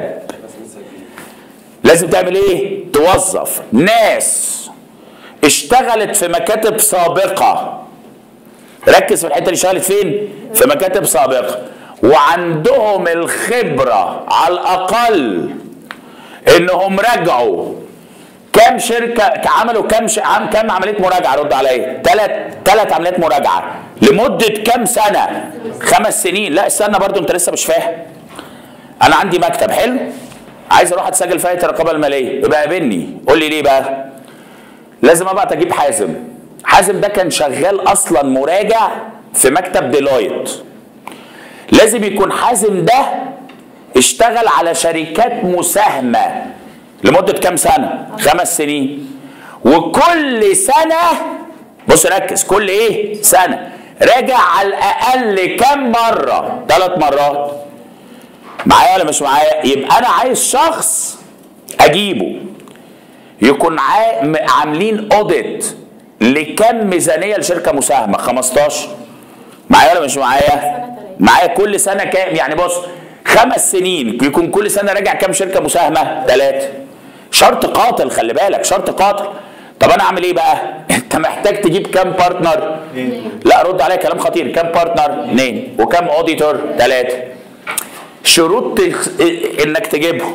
S1: لازم تعمل ايه توظف ناس اشتغلت في مكاتب سابقه ركز في الحته اللي اشتغلت فين في مكاتب سابقه وعندهم الخبره على الاقل انهم راجعوا كام شركه عملوا كام ش... عم- كام عمليه مراجعه رد عليا ثلاث ثلاث عمليات مراجعه لمده كام سنه خمس سنين لا استنى برضو انت لسه مش فاهم انا عندي مكتب حلو عايز اروح اتسجل في هيئه الرقابه الماليه يبقى قابلني قول لي ليه بقى لازم ابقى اجيب حازم حازم ده كان شغال اصلا مراجع في مكتب ديلايت لازم يكون حازم ده اشتغل على شركات مساهمه لمده كام سنه خمس سنين وكل سنه بص ركز كل ايه سنه راجع على الاقل كام مره ثلاث مرات معايا ولا مش معايا يبقى انا عايز شخص اجيبه يكون عا- م- عاملين اوديت لكم ميزانيه لشركه مساهمه 15 معايا ولا مش معايا معايا كل سنه كام يعني بص خمس سنين يكون كل سنه راجع كام شركه مساهمه ثلاثه شرط قاتل خلي بالك شرط قاتل طب انا اعمل ايه بقى انت محتاج تجيب كام بارتنر لا رد عليا كلام خطير كام بارتنر اثنين وكام اوديتور ثلاثه شروط تخ- انك تجيبهم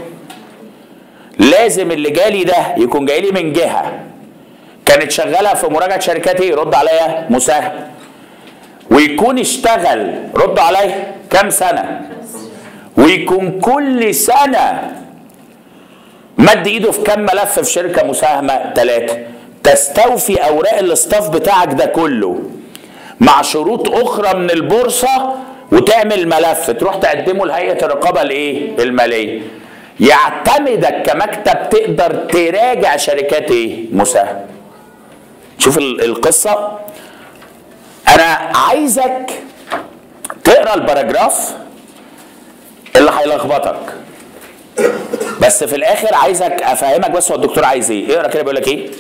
S1: لازم اللي جالي ده يكون جاي لي من جهه كانت شغاله في مراجعه شركات ايه رد عليا مساهم ويكون اشتغل رد عليا كام سنه ويكون كل سنه مد ايده في كام ملف في شركه مساهمه ثلاثه تستوفي اوراق الاستاف بتاعك ده كله مع شروط اخرى من البورصه وتعمل ملف تروح تقدمه لهيئه الرقابه الايه الماليه يعتمدك كمكتب تقدر تراجع شركات ايه مساهمه شوف ال- القصه انا عايزك تقرا الباراجراف اللي هيلخبطك بس في الاخر عايزك افهمك بس هو الدكتور عايز ايه اقرا كده بيقول لك ايه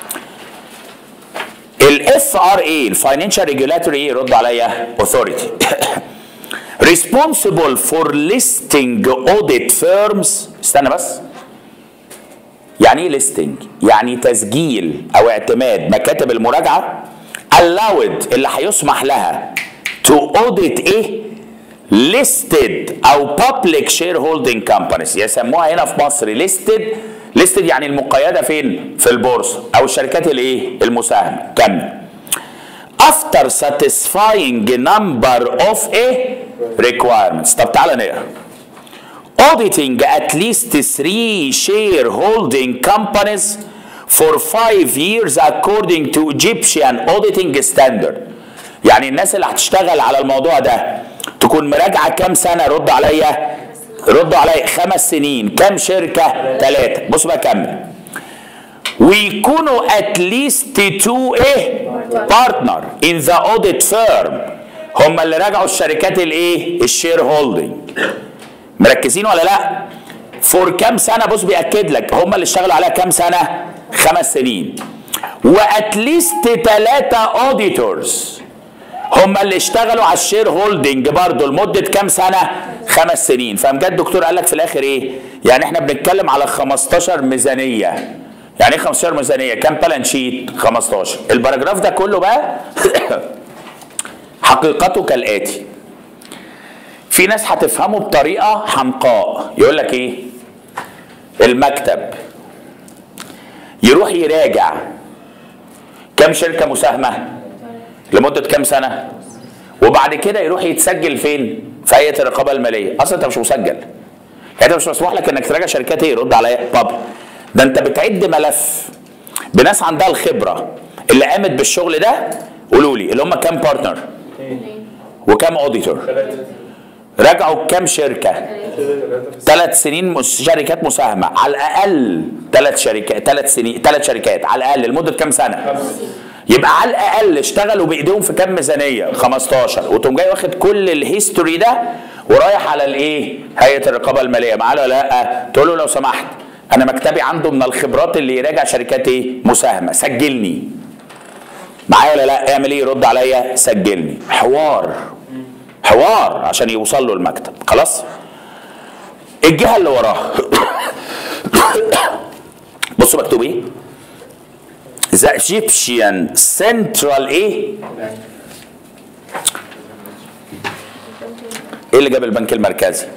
S1: الاف ار اي الفاينانشال ريجولاتوري ايه رد عليا اوثوريتي responsible for listing audit firms استنى بس يعني ايه listing يعني تسجيل او اعتماد مكاتب المراجعه allowed اللي هيسمح لها to audit ايه listed او public shareholding companies يسموها هنا في مصر listed listed يعني المقيده فين في البورصه او الشركات الايه المساهمه كمل after satisfying number of ايه requirements طب تعالى نقرا auditing at least three shareholding companies for five years according to Egyptian auditing standard يعني الناس اللي هتشتغل على الموضوع ده تكون مراجعة كام سنة رد عليا ردوا عليا خمس سنين كام شركة ثلاثة بص بقى كمل ويكونوا at least two ايه partner in the audit firm هم اللي راجعوا الشركات الايه الشير هولدنج مركزين ولا لا فور كام سنه بص بياكد لك هم اللي اشتغلوا عليها كام سنه خمس سنين واتليست ثلاثه اوديتورز هم اللي اشتغلوا على الشير هولدنج برضه لمده كام سنه خمس سنين فقام جه الدكتور قال لك في الاخر ايه يعني احنا بنتكلم على 15 ميزانيه يعني ايه 15 ميزانيه كام بالانس شيت 15 الباراجراف ده كله بقى حقيقته كالاتي في ناس هتفهمه بطريقه حمقاء يقول لك ايه المكتب يروح يراجع كم شركه مساهمه لمده كام سنه وبعد كده يروح يتسجل فين في هيئه الرقابه الماليه اصلا انت مش مسجل يعني انت مش مسموح لك انك تراجع شركات ايه رد عليا طب ده انت بتعد ملف بناس عندها الخبره اللي قامت بالشغل ده قولوا لي اللي هم كام بارتنر وكام اوديتور راجعوا كام شركه ثلاث سنين مس- شركات مساهمه على الاقل ثلاث شركات ثلاث سنين ثلاث شركات على الاقل لمده كام سنه يبقى على الاقل اشتغلوا بايديهم في كام ميزانيه 15 وتقوم جاي واخد كل الهيستوري ده ورايح على الايه هيئه الرقابه الماليه معاه ولا لا تقول له لو سمحت انا مكتبي عنده من الخبرات اللي يراجع شركات ايه مساهمه سجلني معايا ولا لا اعمل ايه يرد عليا سجلني حوار حوار عشان يوصل له المكتب خلاص الجهه اللي وراها بصوا مكتوب ايه ذا ايجيبشن سنترال ايه ايه اللي جاب البنك المركزي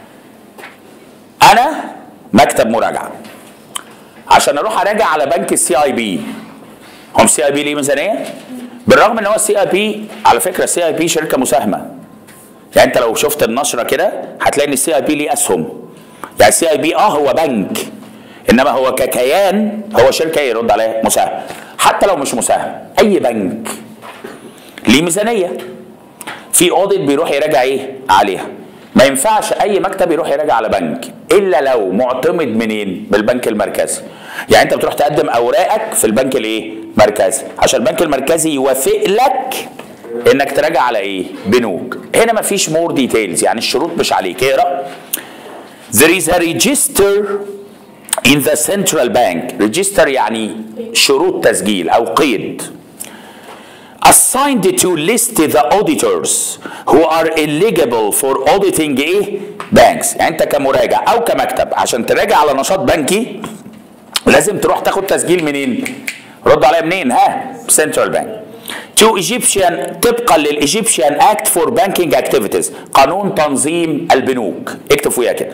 S1: انا مكتب مراجعه عشان اروح اراجع على بنك السي اي بي هم السي اي بي ليه ميزانيه بالرغم ان هو السي اي بي على فكره السي اي بي شركه مساهمه يعني انت لو شفت النشره كده هتلاقي ان السي اي بي ليه اسهم يعني السي اي بي اه هو بنك انما هو ككيان هو شركه ايه يرد عليها مساهم حتى لو مش مساهم اي بنك ليه ميزانيه في اوديت بيروح يراجع ايه عليها ما ينفعش اي مكتب يروح يراجع على بنك الا لو معتمد منين بالبنك المركزي يعني انت بتروح تقدم اوراقك في البنك الايه مركزي عشان البنك المركزي يوافق لك انك تراجع على ايه بنوك هنا مفيش مور ديتيلز يعني الشروط مش عليك اقرا there is a register in the central bank register يعني شروط تسجيل او قيد assigned to list the auditors who are eligible for auditing ايه banks يعني انت كمراجع او كمكتب عشان تراجع على نشاط بنكي لازم تروح تاخد تسجيل منين رد عليا منين ها central bank to Egyptian طبقا للايجيبشن اكت فور بانكينج اكتيفيتيز قانون تنظيم البنوك اكتب فوقيها كده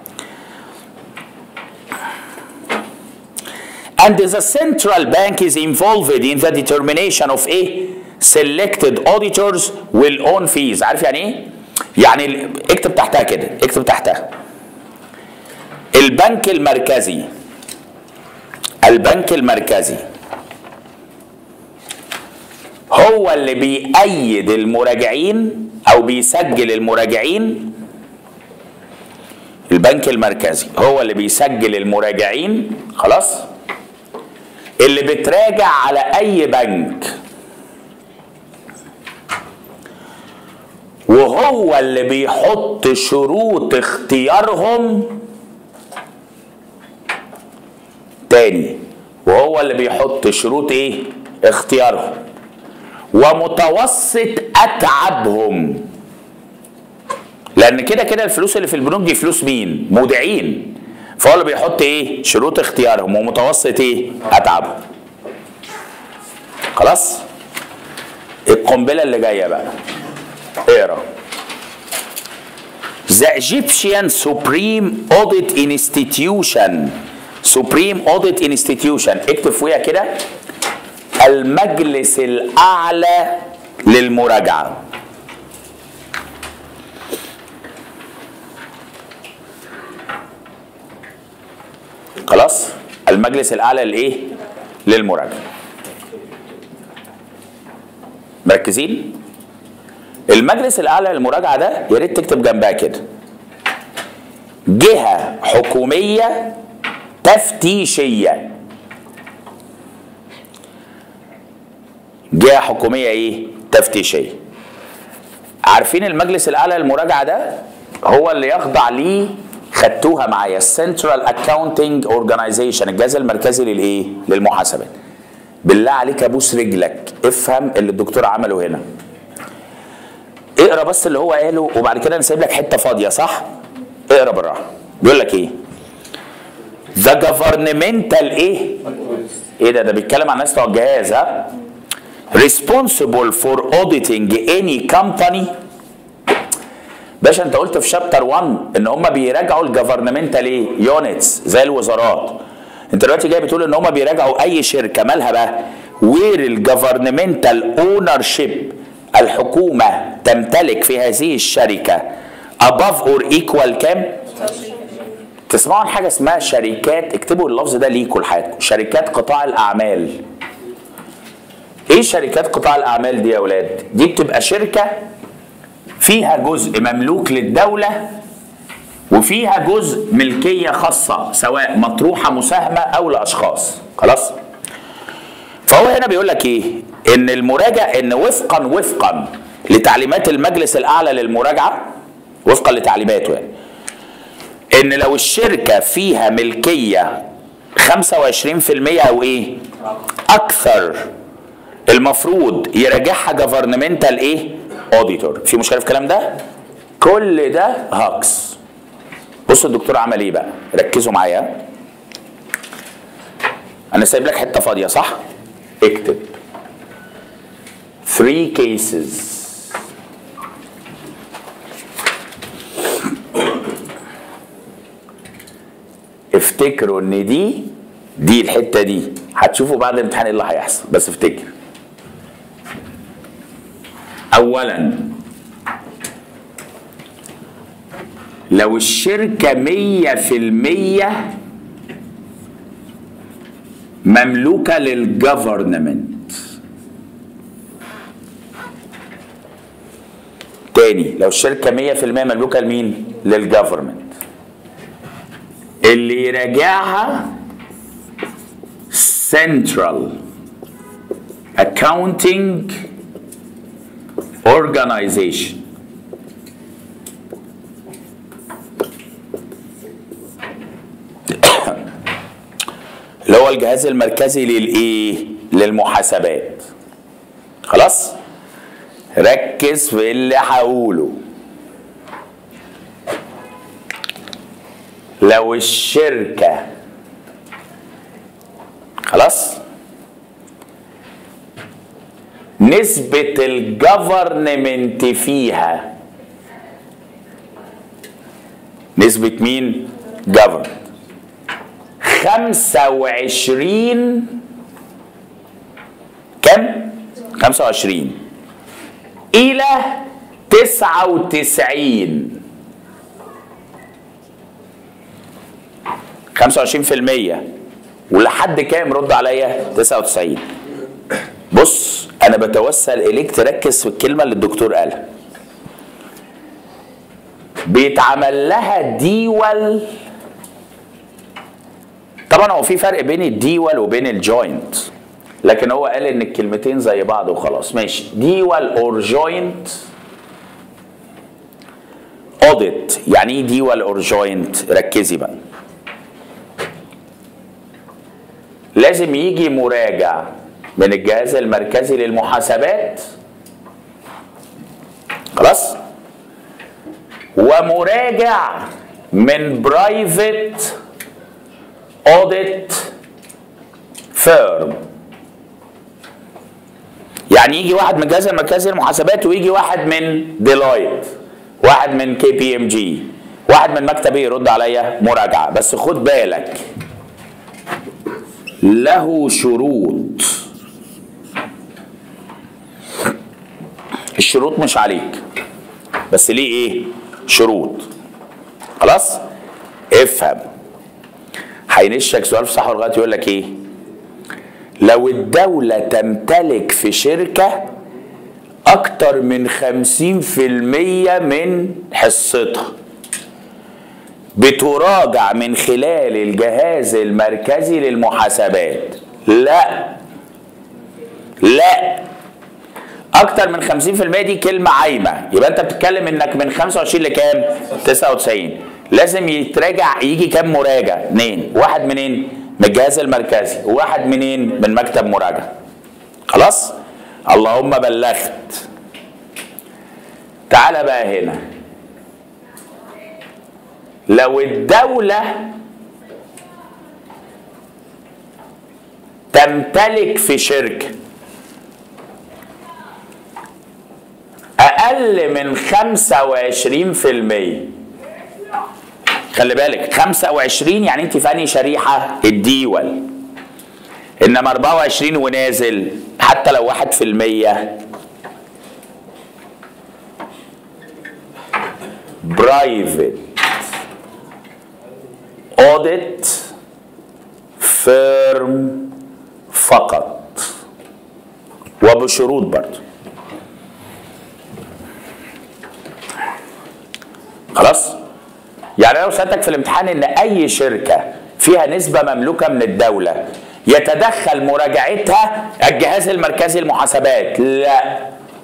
S1: and the central bank is involved in the determination of a selected auditors will own fees عارف يعني ايه يعني ال- اكتب تحتها كده اكتب تحتها البنك المركزي البنك المركزي هو اللي بيأيد المراجعين او بيسجل المراجعين البنك المركزي هو اللي بيسجل المراجعين خلاص اللي بتراجع على اي بنك وهو اللي بيحط شروط اختيارهم تاني وهو اللي بيحط شروط ايه اختيارهم ومتوسط اتعابهم لان كده كده الفلوس اللي في البنوك دي فلوس مين مودعين فهو اللي بيحط ايه شروط اختيارهم ومتوسط ايه اتعابهم خلاص القنبله اللي جايه بقى اقرا The Egyptian Supreme Audit Institution Supreme Audit Institution اكتب فوقيها كده المجلس الأعلى للمراجعة خلاص المجلس الأعلى لإيه للمراجعة مركزين المجلس الأعلى للمراجعة ده يا ريت تكتب جنبها كده جهة حكومية تفتيشية جهة حكومية ايه؟ تفتيشية. عارفين المجلس الأعلى للمراجعة ده هو اللي يخضع ليه خدتوها معايا السنترال اكاونتنج اورجانيزيشن الجهاز المركزي للايه؟ للمحاسبة. بالله عليك ابوس رجلك افهم اللي الدكتور عمله هنا. اقرا بس اللي هو قاله وبعد كده انا سايب لك حته فاضيه صح؟ اقرا بالراحه. بيقول لك ايه؟ ذا جفرنمنتال ايه؟ ايه ده ده بيتكلم عن ناس بتوع الجهاز ها؟ responsible for auditing any company باشا انت قلت في شابتر 1 ان هم بيراجعوا الجفرنمنتال ايه يونتس زي الوزارات انت دلوقتي جاي بتقول ان هم بيراجعوا اي شركه مالها بقى وير الجفرنمنتال اونر شيب الحكومه تمتلك في هذه الشركه above or equal كام؟ تسمعوا عن حاجه اسمها شركات اكتبوا اللفظ ده ليكوا لحياتكم شركات قطاع الاعمال ايه شركات قطاع الاعمال دي يا اولاد دي بتبقى شركه فيها جزء مملوك للدوله وفيها جزء ملكيه خاصه سواء مطروحه مساهمه او لاشخاص خلاص فهو هنا بيقول لك ايه ان المراجع ان وفقا وفقا لتعليمات المجلس الاعلى للمراجعه وفقا لتعليماته يعني ان لو الشركه فيها ملكيه 25% او ايه اكثر المفروض يراجعها جفرنمنتال ايه اوديتور في مشكله في الكلام ده كل ده هاكس بص الدكتور عمل ايه بقى ركزوا معايا انا سايب لك حته فاضيه صح اكتب 3 cases افتكروا ان دي دي الحته دي هتشوفوا بعد الامتحان ايه اللي هيحصل بس افتكر اولا لو الشركة مية في المية مملوكة للجفرنمنت تاني لو الشركة مية في المية مملوكة لمين؟ للجفرنمنت اللي يراجعها Central Accounting Organization اللي هو الجهاز المركزي للايه للمحاسبات خلاص ركز في اللي هقوله لو الشركة خلاص نسبة الجفرنمنت فيها نسبة مين؟ جفرنمنت خمسة وعشرين كم؟ خمسة وعشرين إلى تسعة وتسعين خمسة وعشرين في المية ولحد كام رد عليا؟ تسعة وتسعين بص أنا بتوسل إليك تركز في الكلمة اللي الدكتور قالها بيتعمل لها ديول طبعا هو في فرق بين الديول وبين الجوينت لكن هو قال ان الكلمتين زي بعض وخلاص ماشي ديول اور جوينت اوديت يعني ايه ديول اور جوينت ركزي بقى لازم يجي مراجع من الجهاز المركزي للمحاسبات خلاص ومراجع من برايفت اوديت فيرم يعني يجي واحد من الجهاز المركزي للمحاسبات ويجي واحد من ديلايت واحد من كي بي ام جي واحد من مكتب ايه يرد عليا مراجعه بس خد بالك له شروط الشروط مش عليك بس ليه ايه شروط خلاص افهم هينشك سؤال في صح لغايه يقول لك ايه لو الدولة تمتلك في شركة أكتر من خمسين في المية من حصتها بتراجع من خلال الجهاز المركزي للمحاسبات لا لا اكتر من 50% دي كلمه عايمه يبقى انت بتتكلم انك من 25 لكام 99 لازم يتراجع يجي كام مراجع اثنين واحد منين من الجهاز المركزي وواحد منين من مكتب مراجعه خلاص اللهم بلغت تعال بقى هنا لو الدولة تمتلك في شركة أقل اقل من 25% خلي بالك 25 يعني انت في انهي شريحه الديول انما 24 ونازل حتى لو 1% برايفت اوديت فيرم فقط وبشروط برضه خلاص يعني لو سالتك في الامتحان ان اي شركه فيها نسبه مملوكه من الدوله يتدخل مراجعتها الجهاز المركزي للمحاسبات لا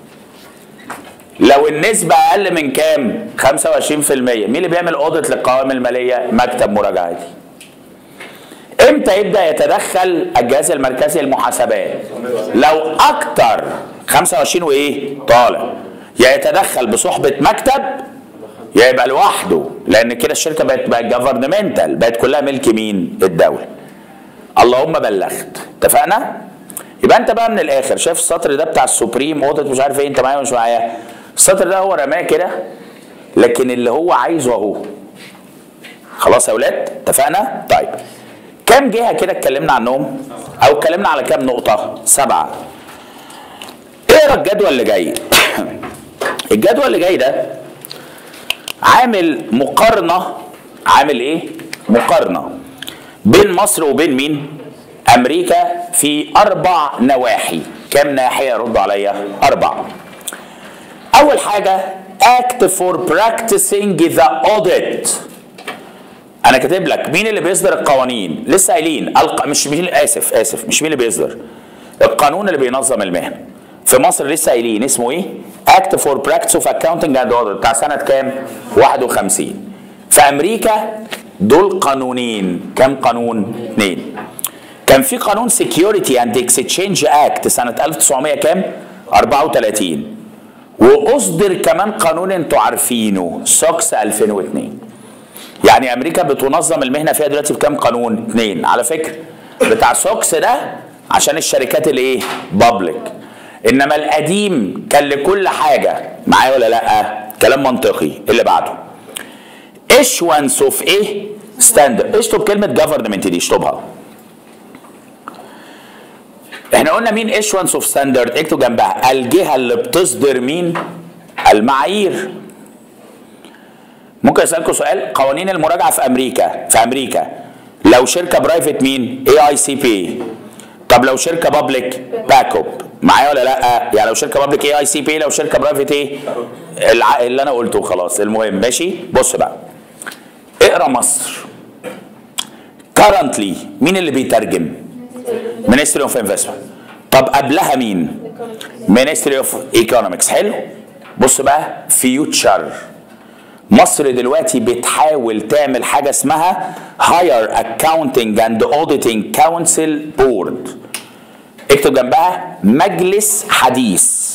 S1: لو النسبة أقل من كام؟ 25% مين اللي بيعمل أوديت للقوائم المالية؟ مكتب مراجعاتي. امتى يبدأ يتدخل الجهاز المركزي للمحاسبات؟ لو أكتر 25 وإيه؟ طالع. يا يتدخل بصحبة مكتب يا يبقى لوحده لأن كده الشركة بقت بقت جفرنمنتال بقت كلها ملك مين؟ الدولة. اللهم بلغت، اتفقنا؟ يبقى انت بقى من الاخر شايف السطر ده بتاع السوبريم اوديت مش عارف ايه انت معايا مش معايا السطر ده هو رماه كده لكن اللي هو عايزه اهو خلاص يا اولاد اتفقنا طيب كام جهه كده اتكلمنا عنهم او اتكلمنا على كام نقطه سبعه اقرا الجدول اللي جاي الجدول اللي جاي ده عامل مقارنه عامل ايه مقارنه بين مصر وبين مين امريكا في اربع نواحي كم ناحيه رد عليا اربع اول حاجه act for practicing the audit انا كاتب لك مين اللي بيصدر القوانين لسه قايلين الق... مش مين اسف اسف مش مين اللي بيصدر القانون اللي بينظم المهنه في مصر لسه قايلين اسمه ايه act for practice of accounting and audit بتاع سنه كام 51 في امريكا دول قانونين كم قانون اثنين كان في قانون سكيورتي اند اكسشينج اكت سنه 1900 كام 34 واصدر كمان قانون انتوا عارفينه سوكس 2002 يعني امريكا بتنظم المهنه فيها دلوقتي بكام قانون اثنين على فكره بتاع سوكس ده عشان الشركات اللي ايه بابليك انما القديم كان لكل حاجه معايا ولا لا كلام منطقي اللي بعده ايشوانس اوف ايه ستاندرد اشطب كلمه جفرمنت دي اشطبها احنا قلنا مين ايشوانس اوف ستاندرد اكتب جنبها الجهه اللي بتصدر مين المعايير ممكن اسالكم سؤال قوانين المراجعه في امريكا في امريكا لو شركه برايفت مين اي اي سي بي طب لو شركه بابليك باك اب معايا ولا لا يعني لو شركه بابليك اي اي سي بي لو شركه برايفت ايه الع... اللي انا قلته خلاص المهم ماشي بص بقى اقرا مصر currently مين اللي بيترجم مينستري اوف انفستمنت طب قبلها مين مينستري اوف ايكونومكس حلو بص بقى فيوتشر مصر دلوقتي بتحاول تعمل حاجه اسمها هاير اكاونتنج اند اوديتنج كونسل بورد اكتب جنبها مجلس حديث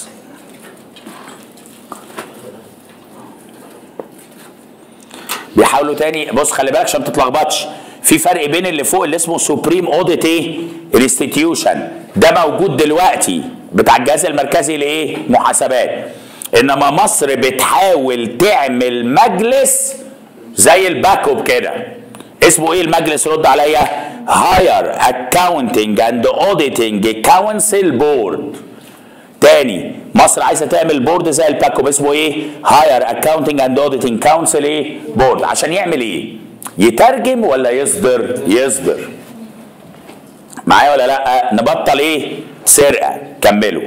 S1: بيحاولوا تاني بص خلي بالك عشان ما تتلخبطش في فرق بين اللي فوق اللي اسمه سوبريم اوديت ايه انستتيوشن ده موجود دلوقتي بتاع الجهاز المركزي لايه محاسبات انما مصر بتحاول تعمل مجلس زي الباك اب كده اسمه ايه المجلس رد عليا هاير اكاونتنج اند اوديتنج كونسل بورد تاني مصر عايزه تعمل بورد زي الباك اب اسمه ايه هاير اكاونتنج اند اوديتنج كونسل ايه بورد عشان يعمل ايه يترجم ولا يصدر يصدر معايا ولا لا نبطل ايه سرقه كملوا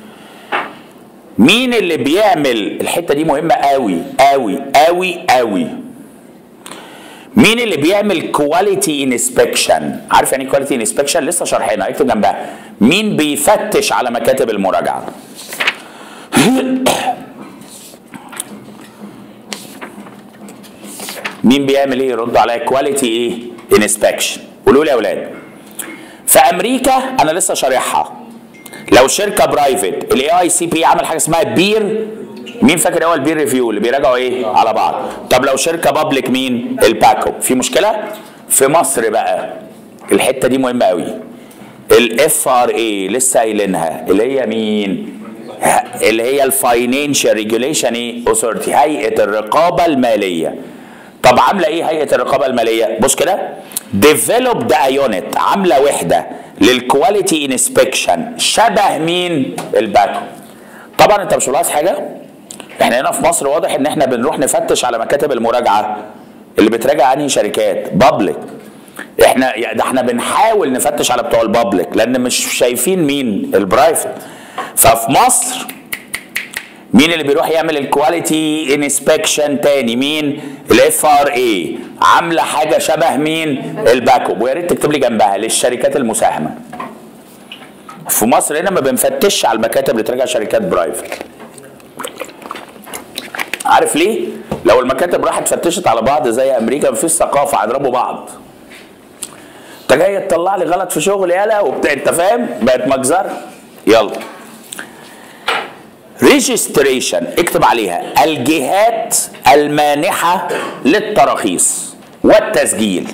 S1: مين اللي بيعمل الحته دي مهمه قوي قوي قوي قوي مين اللي بيعمل كواليتي انسبكشن عارف يعني كواليتي انسبكشن لسه شارحينها اكتب جنبها مين بيفتش على مكاتب المراجعه مين بيعمل ايه يرد عليا كواليتي ايه انسبكشن قولوا لي يا اولاد في امريكا انا لسه شارحها لو شركه برايفت الاي اي سي بي عمل حاجه اسمها بير مين فاكر هو البير ريفيو اللي بيراجعوا ايه على بعض طب لو شركه بابليك مين الباك اب في مشكله في مصر بقى الحته دي مهمه قوي الاف ار اي لسه قايلينها اللي هي مين اللي هي الفاينانشال ريجوليشن ايه اوثورتي هيئه الرقابه الماليه طب عامله ايه هيئه الرقابه الماليه بص كده ديفلوب ا يونت عامله وحده للكواليتي انسبكشن شبه مين الباكو طبعا انت مش ملاحظ حاجه احنا هنا في مصر واضح ان احنا بنروح نفتش على مكاتب المراجعه اللي بتراجع انهي شركات بابليك احنا يعني ده احنا بنحاول نفتش على بتوع البابليك لان مش شايفين مين البرايفت ففي مصر مين اللي بيروح يعمل الكواليتي انسبكشن تاني مين الاف ار اي عامله حاجه شبه مين الباك اب ويا ريت تكتب لي جنبها للشركات المساهمه في مصر هنا ما بنفتش على المكاتب اللي تراجع شركات برايفت عارف ليه لو المكاتب راحت فتشت على بعض زي امريكا مفيش ثقافه هيضربوا بعض انت جاي تطلع لي غلط في شغل يالا وبتاع انت فاهم بقت مجزره يلا ريجستريشن اكتب عليها الجهات المانحه للتراخيص والتسجيل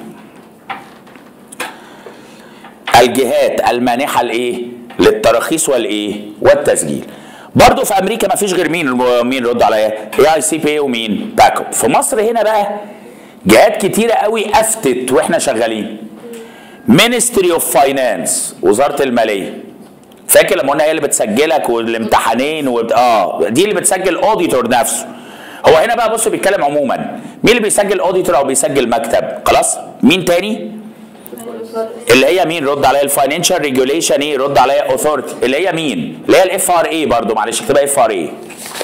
S1: الجهات المانحه لايه للتراخيص والايه والتسجيل برضه في امريكا ما فيش غير مين مين رد عليا اي اي سي بي ومين باك اب في مصر هنا بقى جهات كتيره قوي افتت واحنا شغالين مينستري اوف فاينانس وزاره الماليه فاكر لما قلنا هي اللي بتسجلك والامتحانين و... اه دي اللي بتسجل اوديتور نفسه هو هنا بقى بص بيتكلم عموما مين اللي بيسجل اوديتور او بيسجل مكتب خلاص مين تاني اللي هي مين رد عليا الفاينانشال ريجوليشن ايه رد عليا اوثورتي اللي هي مين اللي هي الاف ار اي برضه معلش اكتبها اف ار اي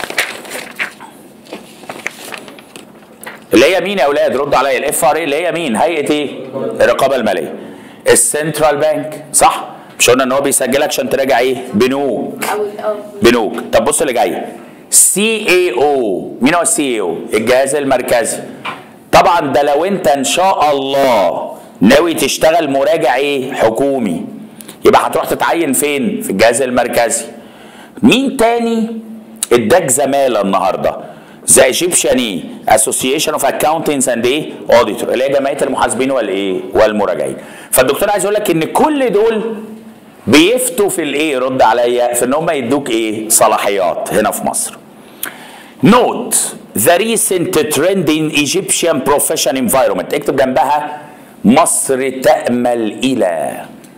S1: اللي هي مين يا اولاد رد عليا الاف ار اي اللي هي مين هيئه ايه الرقابه الماليه السنترال بانك صح مش قلنا ان هو بيسجلك عشان تراجع ايه بنوك
S2: او ال- اه
S1: بنوك طب بص اللي جاي سي اي او مين هو السي اي او الجهاز المركزي طبعا ده لو انت ان شاء الله ناوي تشتغل مراجع ايه حكومي يبقى هتروح تتعين فين في الجهاز المركزي مين تاني اداك زماله النهارده زي ايجيبشن ايه اسوسيشن اوف اكاونتنتس اند ايه اوديتور اللي هي جمعيه المحاسبين والايه والمراجعين فالدكتور عايز يقول لك ان كل دول بيفتوا في الايه رد عليا في ان هم يدوك ايه صلاحيات هنا في مصر نوت ذا ريسنت ترند ان ايجيبشن بروفيشن انفايرمنت اكتب جنبها مصر تامل الى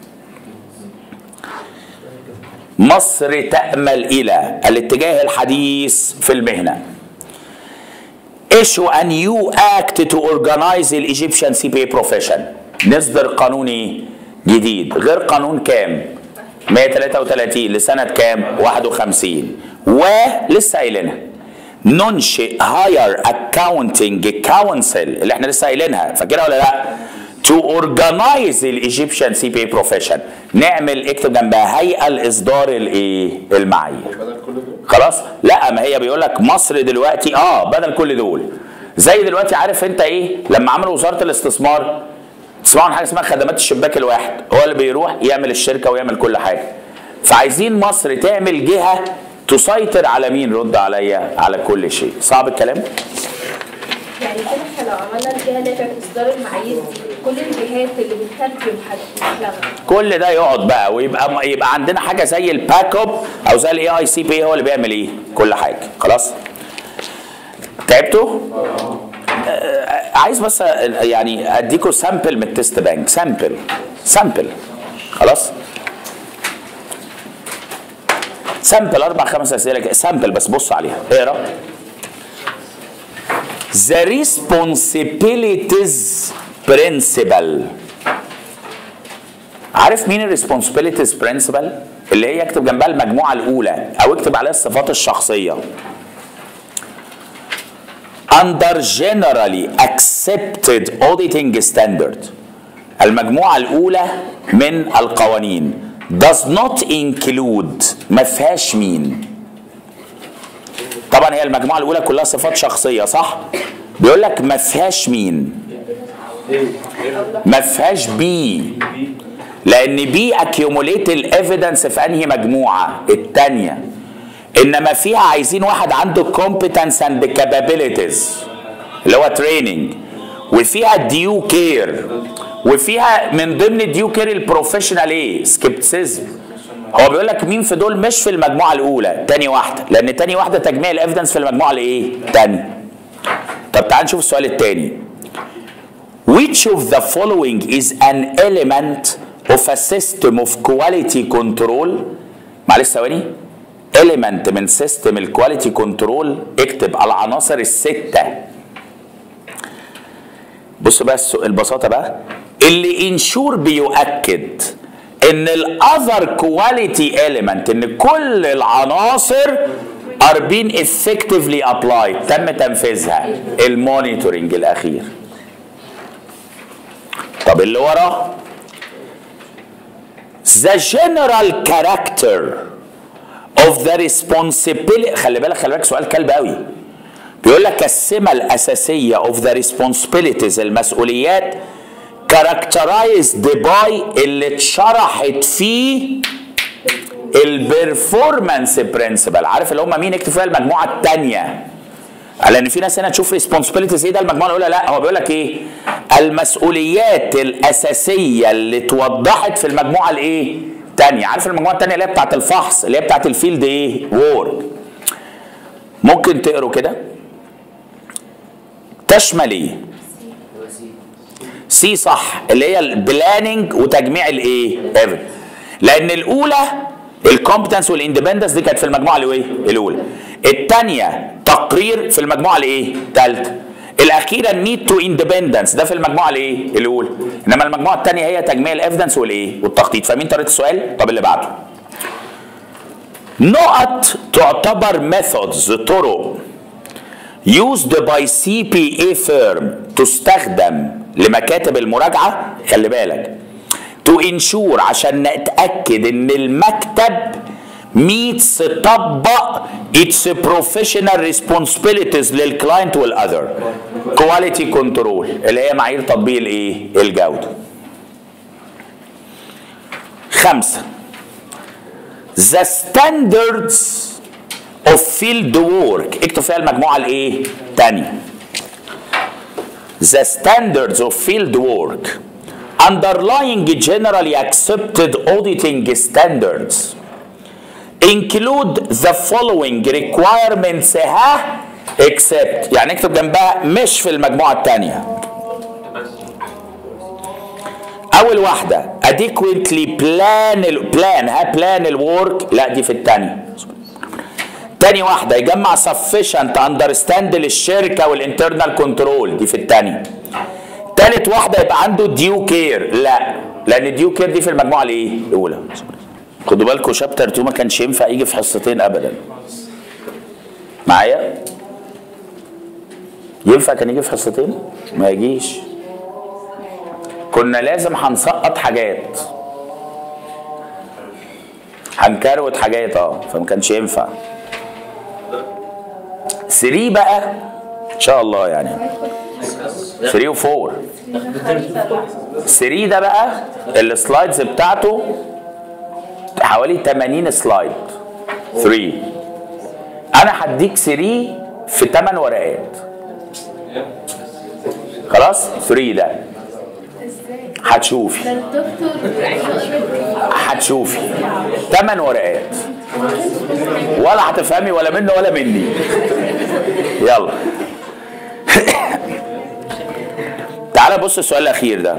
S1: مصر تامل الى الاتجاه الحديث في المهنه issue a new act to organize the Egyptian CPA profession نصدر قانون ايه؟ جديد غير قانون كام 133 لسنة كام 51 ولسه قايلينها ننشئ هاير اكاونتنج كونسل اللي احنا لسه قايلينها فاكرها ولا لا to organize الايجيبشن سي بي بروفيشن نعمل اكتب جنبها هيئه لاصدار الايه المعايير
S3: بدل كل دول
S1: خلاص لا ما هي بيقول لك مصر دلوقتي اه بدل كل دول زي دلوقتي عارف انت ايه لما عملوا وزاره الاستثمار تسمعوا عن حاجه اسمها خدمات الشباك الواحد هو اللي بيروح يعمل الشركه ويعمل كل حاجه فعايزين مصر تعمل جهه تسيطر على مين رد عليا على كل شيء صعب الكلام
S2: يعني كده احنا لو عملنا الجهه اللي هي بتاعت اصدار المعايير دي كل الجهات اللي بتترجم هتتلغى
S1: كل ده يقعد بقى ويبقى يبقى عندنا حاجه زي الباك اب او زي الاي اي سي بي هو اللي بيعمل ايه كل حاجه خلاص تعبتوا آه، عايز بس يعني اديكم سامبل من التست بانك سامبل سامبل خلاص سامبل اربع خمس اسئله كده سامبل بس بص عليها اقرا The responsibilities principle عارف مين الريسبونسبيلتيز برنسبل اللي هي اكتب جنبها المجموعه الاولى او اكتب عليها الصفات الشخصيه under generally accepted auditing standard المجموعه الاولى من القوانين does not include ما فيهاش مين طبعا هي المجموعه الاولى كلها صفات شخصيه صح بيقول لك ما فيهاش مين ما فيهاش بي لان بي اكيوموليت الايفيدنس في انهي مجموعه الثانيه انما فيها عايزين واحد عنده كومبتنس اند كابابيلتيز اللي هو تريننج وفيها ديو كير وفيها من ضمن الديو كير البروفيشنال ايه سكيبتسيزم هو بيقول لك مين في دول مش في المجموعه الاولى تاني واحده لان تاني واحده تجميع الافيدنس في المجموعه الايه تاني طب تعال نشوف السؤال التاني Which of the following is an element of a system of quality control معلش ثواني element من سيستم الكواليتي كنترول اكتب العناصر الستة بص بقى السو- البساطة بقى اللي انشور بيؤكد ان الاذر كواليتي element ان كل العناصر are being effectively applied تم تنفيذها المونيتورنج الاخير طب اللي وراه the general character of the responsibility خلي بالك خلي بالك سؤال كلب قوي بيقول لك السمة الأساسية of the responsibilities المسؤوليات characterized by اللي اتشرحت فيه البرفورمانس برنسبل عارف اللي هم مين اكتب فيها المجموعة الثانية لان في ناس هنا تشوف ريسبونسبيلتيز ايه ده المجموعه الاولى لا هو بيقول لك ايه المسؤوليات الاساسيه اللي اتوضحت في المجموعه الايه تانية عارف المجموعه التانية اللي هي بتاعت الفحص اللي هي بتاعت الفيلد ايه وورك ممكن تقروا كده تشمل ايه سي صح اللي هي البلاننج وتجميع الايه لان الاولى الكومبتنس والاندبندنس دي كانت في المجموعه الايه الاولى الثانيه تقرير في المجموعه الايه الثالثه الاخيره النيد تو اندبندنس ده في المجموعه الايه الاولى انما المجموعه الثانيه هي تجميع الافيدنس والايه والتخطيط فاهمين طريقه السؤال طب اللي بعده نقط تعتبر ميثودز طرق used by CPA firm تستخدم لمكاتب المراجعة خلي بالك to ensure عشان نتأكد ان المكتب meets طبق its professional responsibilities للكلاينت والاذر quality control اللي هي معايير تطبيق الايه الجودة خمسة the standards of field work اكتب فيها المجموعة الايه تانية the standards of field work underlying generally accepted auditing standards include the following requirements ها except يعني اكتب جنبها مش في المجموعة التانية أول واحدة adequately plan ال plan ها plan الورك لا دي في التانية تاني واحدة يجمع sufficient understand للشركة والانترنال كنترول دي في التانية تالت واحدة يبقى عنده ديو كير لا لأن ديو كير دي في المجموعة الإيه؟ الأولى خدوا بالكم شابتر 2 ما كانش ينفع يجي في حصتين أبدا معايا؟ ينفع كان يجي في حصتين؟ ما يجيش كنا لازم هنسقط حاجات هنكروت حاجات اه فما كانش ينفع 3 بقى ان شاء الله يعني 3 و4 3 ده بقى السلايدز بتاعته حوالي 80 سلايد 3 انا هديك 3 في 8 ورقات خلاص 3 ده هتشوفي
S2: ده الدكتور
S1: هتشوفي 8 ورقات ولا هتفهمي ولا منه ولا مني يلا تعالى بص السؤال الاخير ده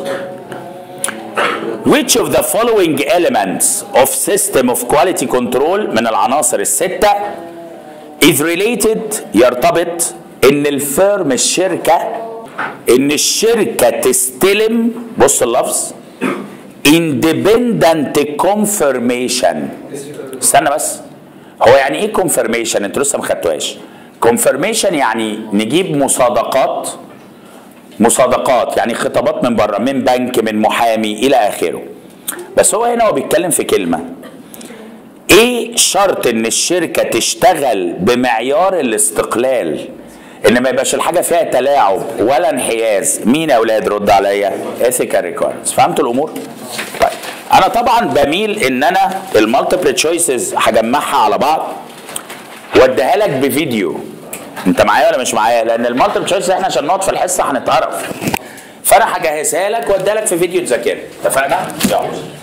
S1: Which of the following elements of system of quality control من العناصر الستة is related يرتبط ان الفيرم الشركة ان الشركة تستلم بص اللفظ independent confirmation استنى بس هو يعني ايه confirmation انتوا لسه ما خدتوهاش confirmation يعني نجيب مصادقات مصادقات يعني خطابات من بره من بنك من محامي الى اخره بس هو هنا هو بيتكلم في كلمه ايه شرط ان الشركه تشتغل بمعيار الاستقلال ان ما يبقاش الحاجه فيها تلاعب ولا انحياز مين يا اولاد رد عليا ethical requirements فهمتوا الامور طيب انا طبعا بميل ان انا المالتيبل تشويسز هجمعها على بعض واديها لك بفيديو انت معايا ولا مش معايا لان المالتيبل تشويس احنا عشان نقعد في الحصه هنتقرف فانا هجهزها لك واديها لك في فيديو تذاكرها اتفقنا يلا